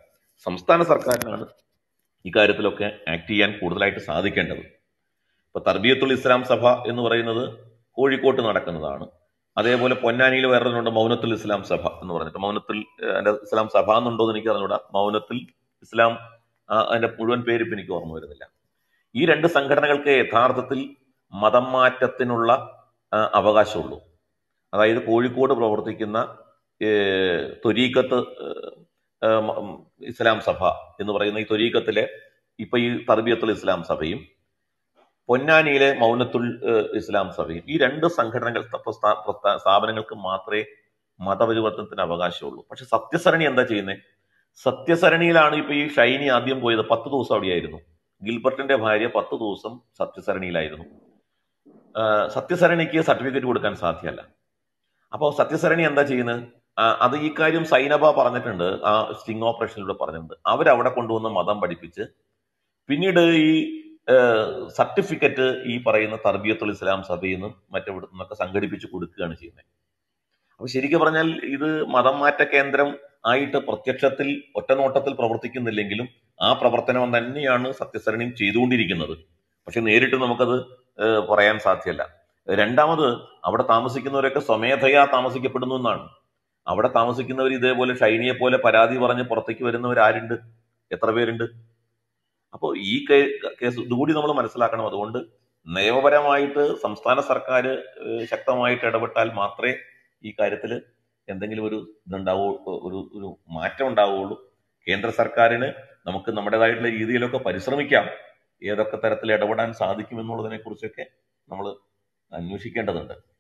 സംസ്ഥാന സർക്കാരിനാണ് ഇക്കാര്യത്തിലൊക്കെ ആക്ട് ചെയ്യാൻ കൂടുതലായിട്ട് സാധിക്കേണ്ടത് ഇപ്പൊ തർബിയത്തുൽ ഇസ്ലാം സഭ എന്ന് പറയുന്നത് കോഴിക്കോട്ട് നടക്കുന്നതാണ് അതേപോലെ പൊന്നാനിയിൽ വേറൊന്നുണ്ട് മൗനത്തുൽ ഇസ്ലാം സഭ എന്ന് പറഞ്ഞിട്ട് മൗനത്തുൽ ഏഹ്, അതിന്റെ ഇസ്ലാം സഭ എന്നുണ്ടോ എന്ന് എനിക്ക് അറിഞ്ഞൂടാ മൗനത്തുൽ ഇസ്ലാം ആ, അതിന്റെ മുഴുവൻ പേര് ഇപ്പൊ എനിക്ക് ഓർമ്മ വരുന്നില്ല ഈ രണ്ട് സംഘടനകൾക്ക് യഥാർത്ഥത്തിൽ മതം മാറ്റത്തിനുള്ള ആ, അവകാശമുള്ളൂ അതായത് കോഴിക്കോട് പ്രവർത്തിക്കുന്ന ഏഹ്, ത്വരീക്കത്ത് ഏഹ്, ഏഹ്, മ- ഉം, ഇസ്ലാം സഭ എന്ന് പറയുന്ന ഈ ത്വരീക്കത്തിലെ ഇപ്പൊ ഈ തർബിയത്തുൽ ഇസ്ലാം സഭയും പൊന്നാനിയിലെ മൗനത്തുൽ ഏഹ്, ഇസ്ലാം സഭയും ഈ രണ്ട് സംഘടനകൾ പ്രസ്ഥാ- പ്രസ്ഥാ- സ്ഥാപനങ്ങൾക്ക് മാത്രമേ മതപരിവർത്തനത്തിന് അവകാശമുള്ളൂ പക്ഷെ സത്യസരണി എന്താ ചെയ്യുന്നത് സത്യസരണിയിലാണ് ഇപ്പൊ ഈ ഷൈനി ആദ്യം പോയത് പത്ത് ദിവസം അവിടെയായിരുന്നു ഗിൽബർട്ടിന്റെ ഭാര്യ പത്ത് ദിവസം സത്യസരണിയിലായിരുന്നു ആഹ് സത്യസരണിക്ക് സർട്ടിഫിക്കറ്റ് കൊടുക്കാൻ സാധ്യമല്ല അപ്പോൾ സത്യസരണി എന്താ ചെയ്യുന്നത് ആ, അത് ഈ കാര്യം സൈനബ പറഞ്ഞിട്ടുണ്ട് ആ സ്റ്റിംഗ് ഓപ്പറേഷനിലൂടെ പറഞ്ഞിട്ടുണ്ട് അവരവിടെ കൊണ്ടുവന്ന് മതം പഠിപ്പിച്ച് പിന്നീട് ഈ സർട്ടിഫിക്കറ്റ് ഈ പറയുന്ന തർബിയത്തുൽ ഇസ്ലാം സഭയിൽ നിന്നും മറ്റെവിടെ നിന്നൊക്കെ സംഘടിപ്പിച്ച് കൊടുക്കുകയാണ് ചെയ്യുന്നത് അപ്പൊ ശരിക്കും പറഞ്ഞാൽ ഇത് മതം മാറ്റ കേന്ദ്രം ആയിട്ട് പ്രത്യക്ഷത്തിൽ ഒറ്റനോട്ടത്തിൽ പ്രവർത്തിക്കുന്നില്ലെങ്കിലും ആ പ്രവർത്തനം തന്നെയാണ് സത്യസരണിയും ചെയ്തുകൊണ്ടിരിക്കുന്നത് പക്ഷെ നേരിട്ട് നമുക്കത് ഏഹ്, പറയാൻ സാധ്യമല്ല രണ്ടാമത് അവിടെ താമസിക്കുന്നവരൊക്കെ സ്വമേധയാ താമസിക്കപ്പെടുന്നു എന്നാണ് അവിടെ താമസിക്കുന്നവർ ഇതേപോലെ ഷൈനിയെ പോലെ പരാതി പറഞ്ഞ് പുറത്തേക്ക് വരുന്നവർ ആരുണ്ട് എത്ര പേരുണ്ട് അപ്പോൾ ഈ കേ- കേസ് ഇതുകൂടി നമ്മൾ മനസ്സിലാക്കണം അതുകൊണ്ട് നിയമപരമായിട്ട് സംസ്ഥാന സർക്കാർ ശക്തമായിട്ട് ഇടപെട്ടാൽ മാത്രമേ ഈ കാര്യത്തിൽ എന്തെങ്കിലും ഒരു ഇതുണ്ടാവൂ ഒരു ഒരു മാറ്റം ഉണ്ടാവുകയുള്ളൂ കേന്ദ്ര സർക്കാരിന് നമുക്ക് നമ്മുടേതായിട്ടുള്ള രീതിയിലൊക്കെ പരിശ്രമിക്കാം ഏതൊക്കെ തരത്തിൽ ഇടപെടാൻ സാധിക്കും എന്നുള്ളതിനെ കുറിച്ചൊക്കെ നമ്മൾ അന്വേഷിക്കേണ്ടതുണ്ട്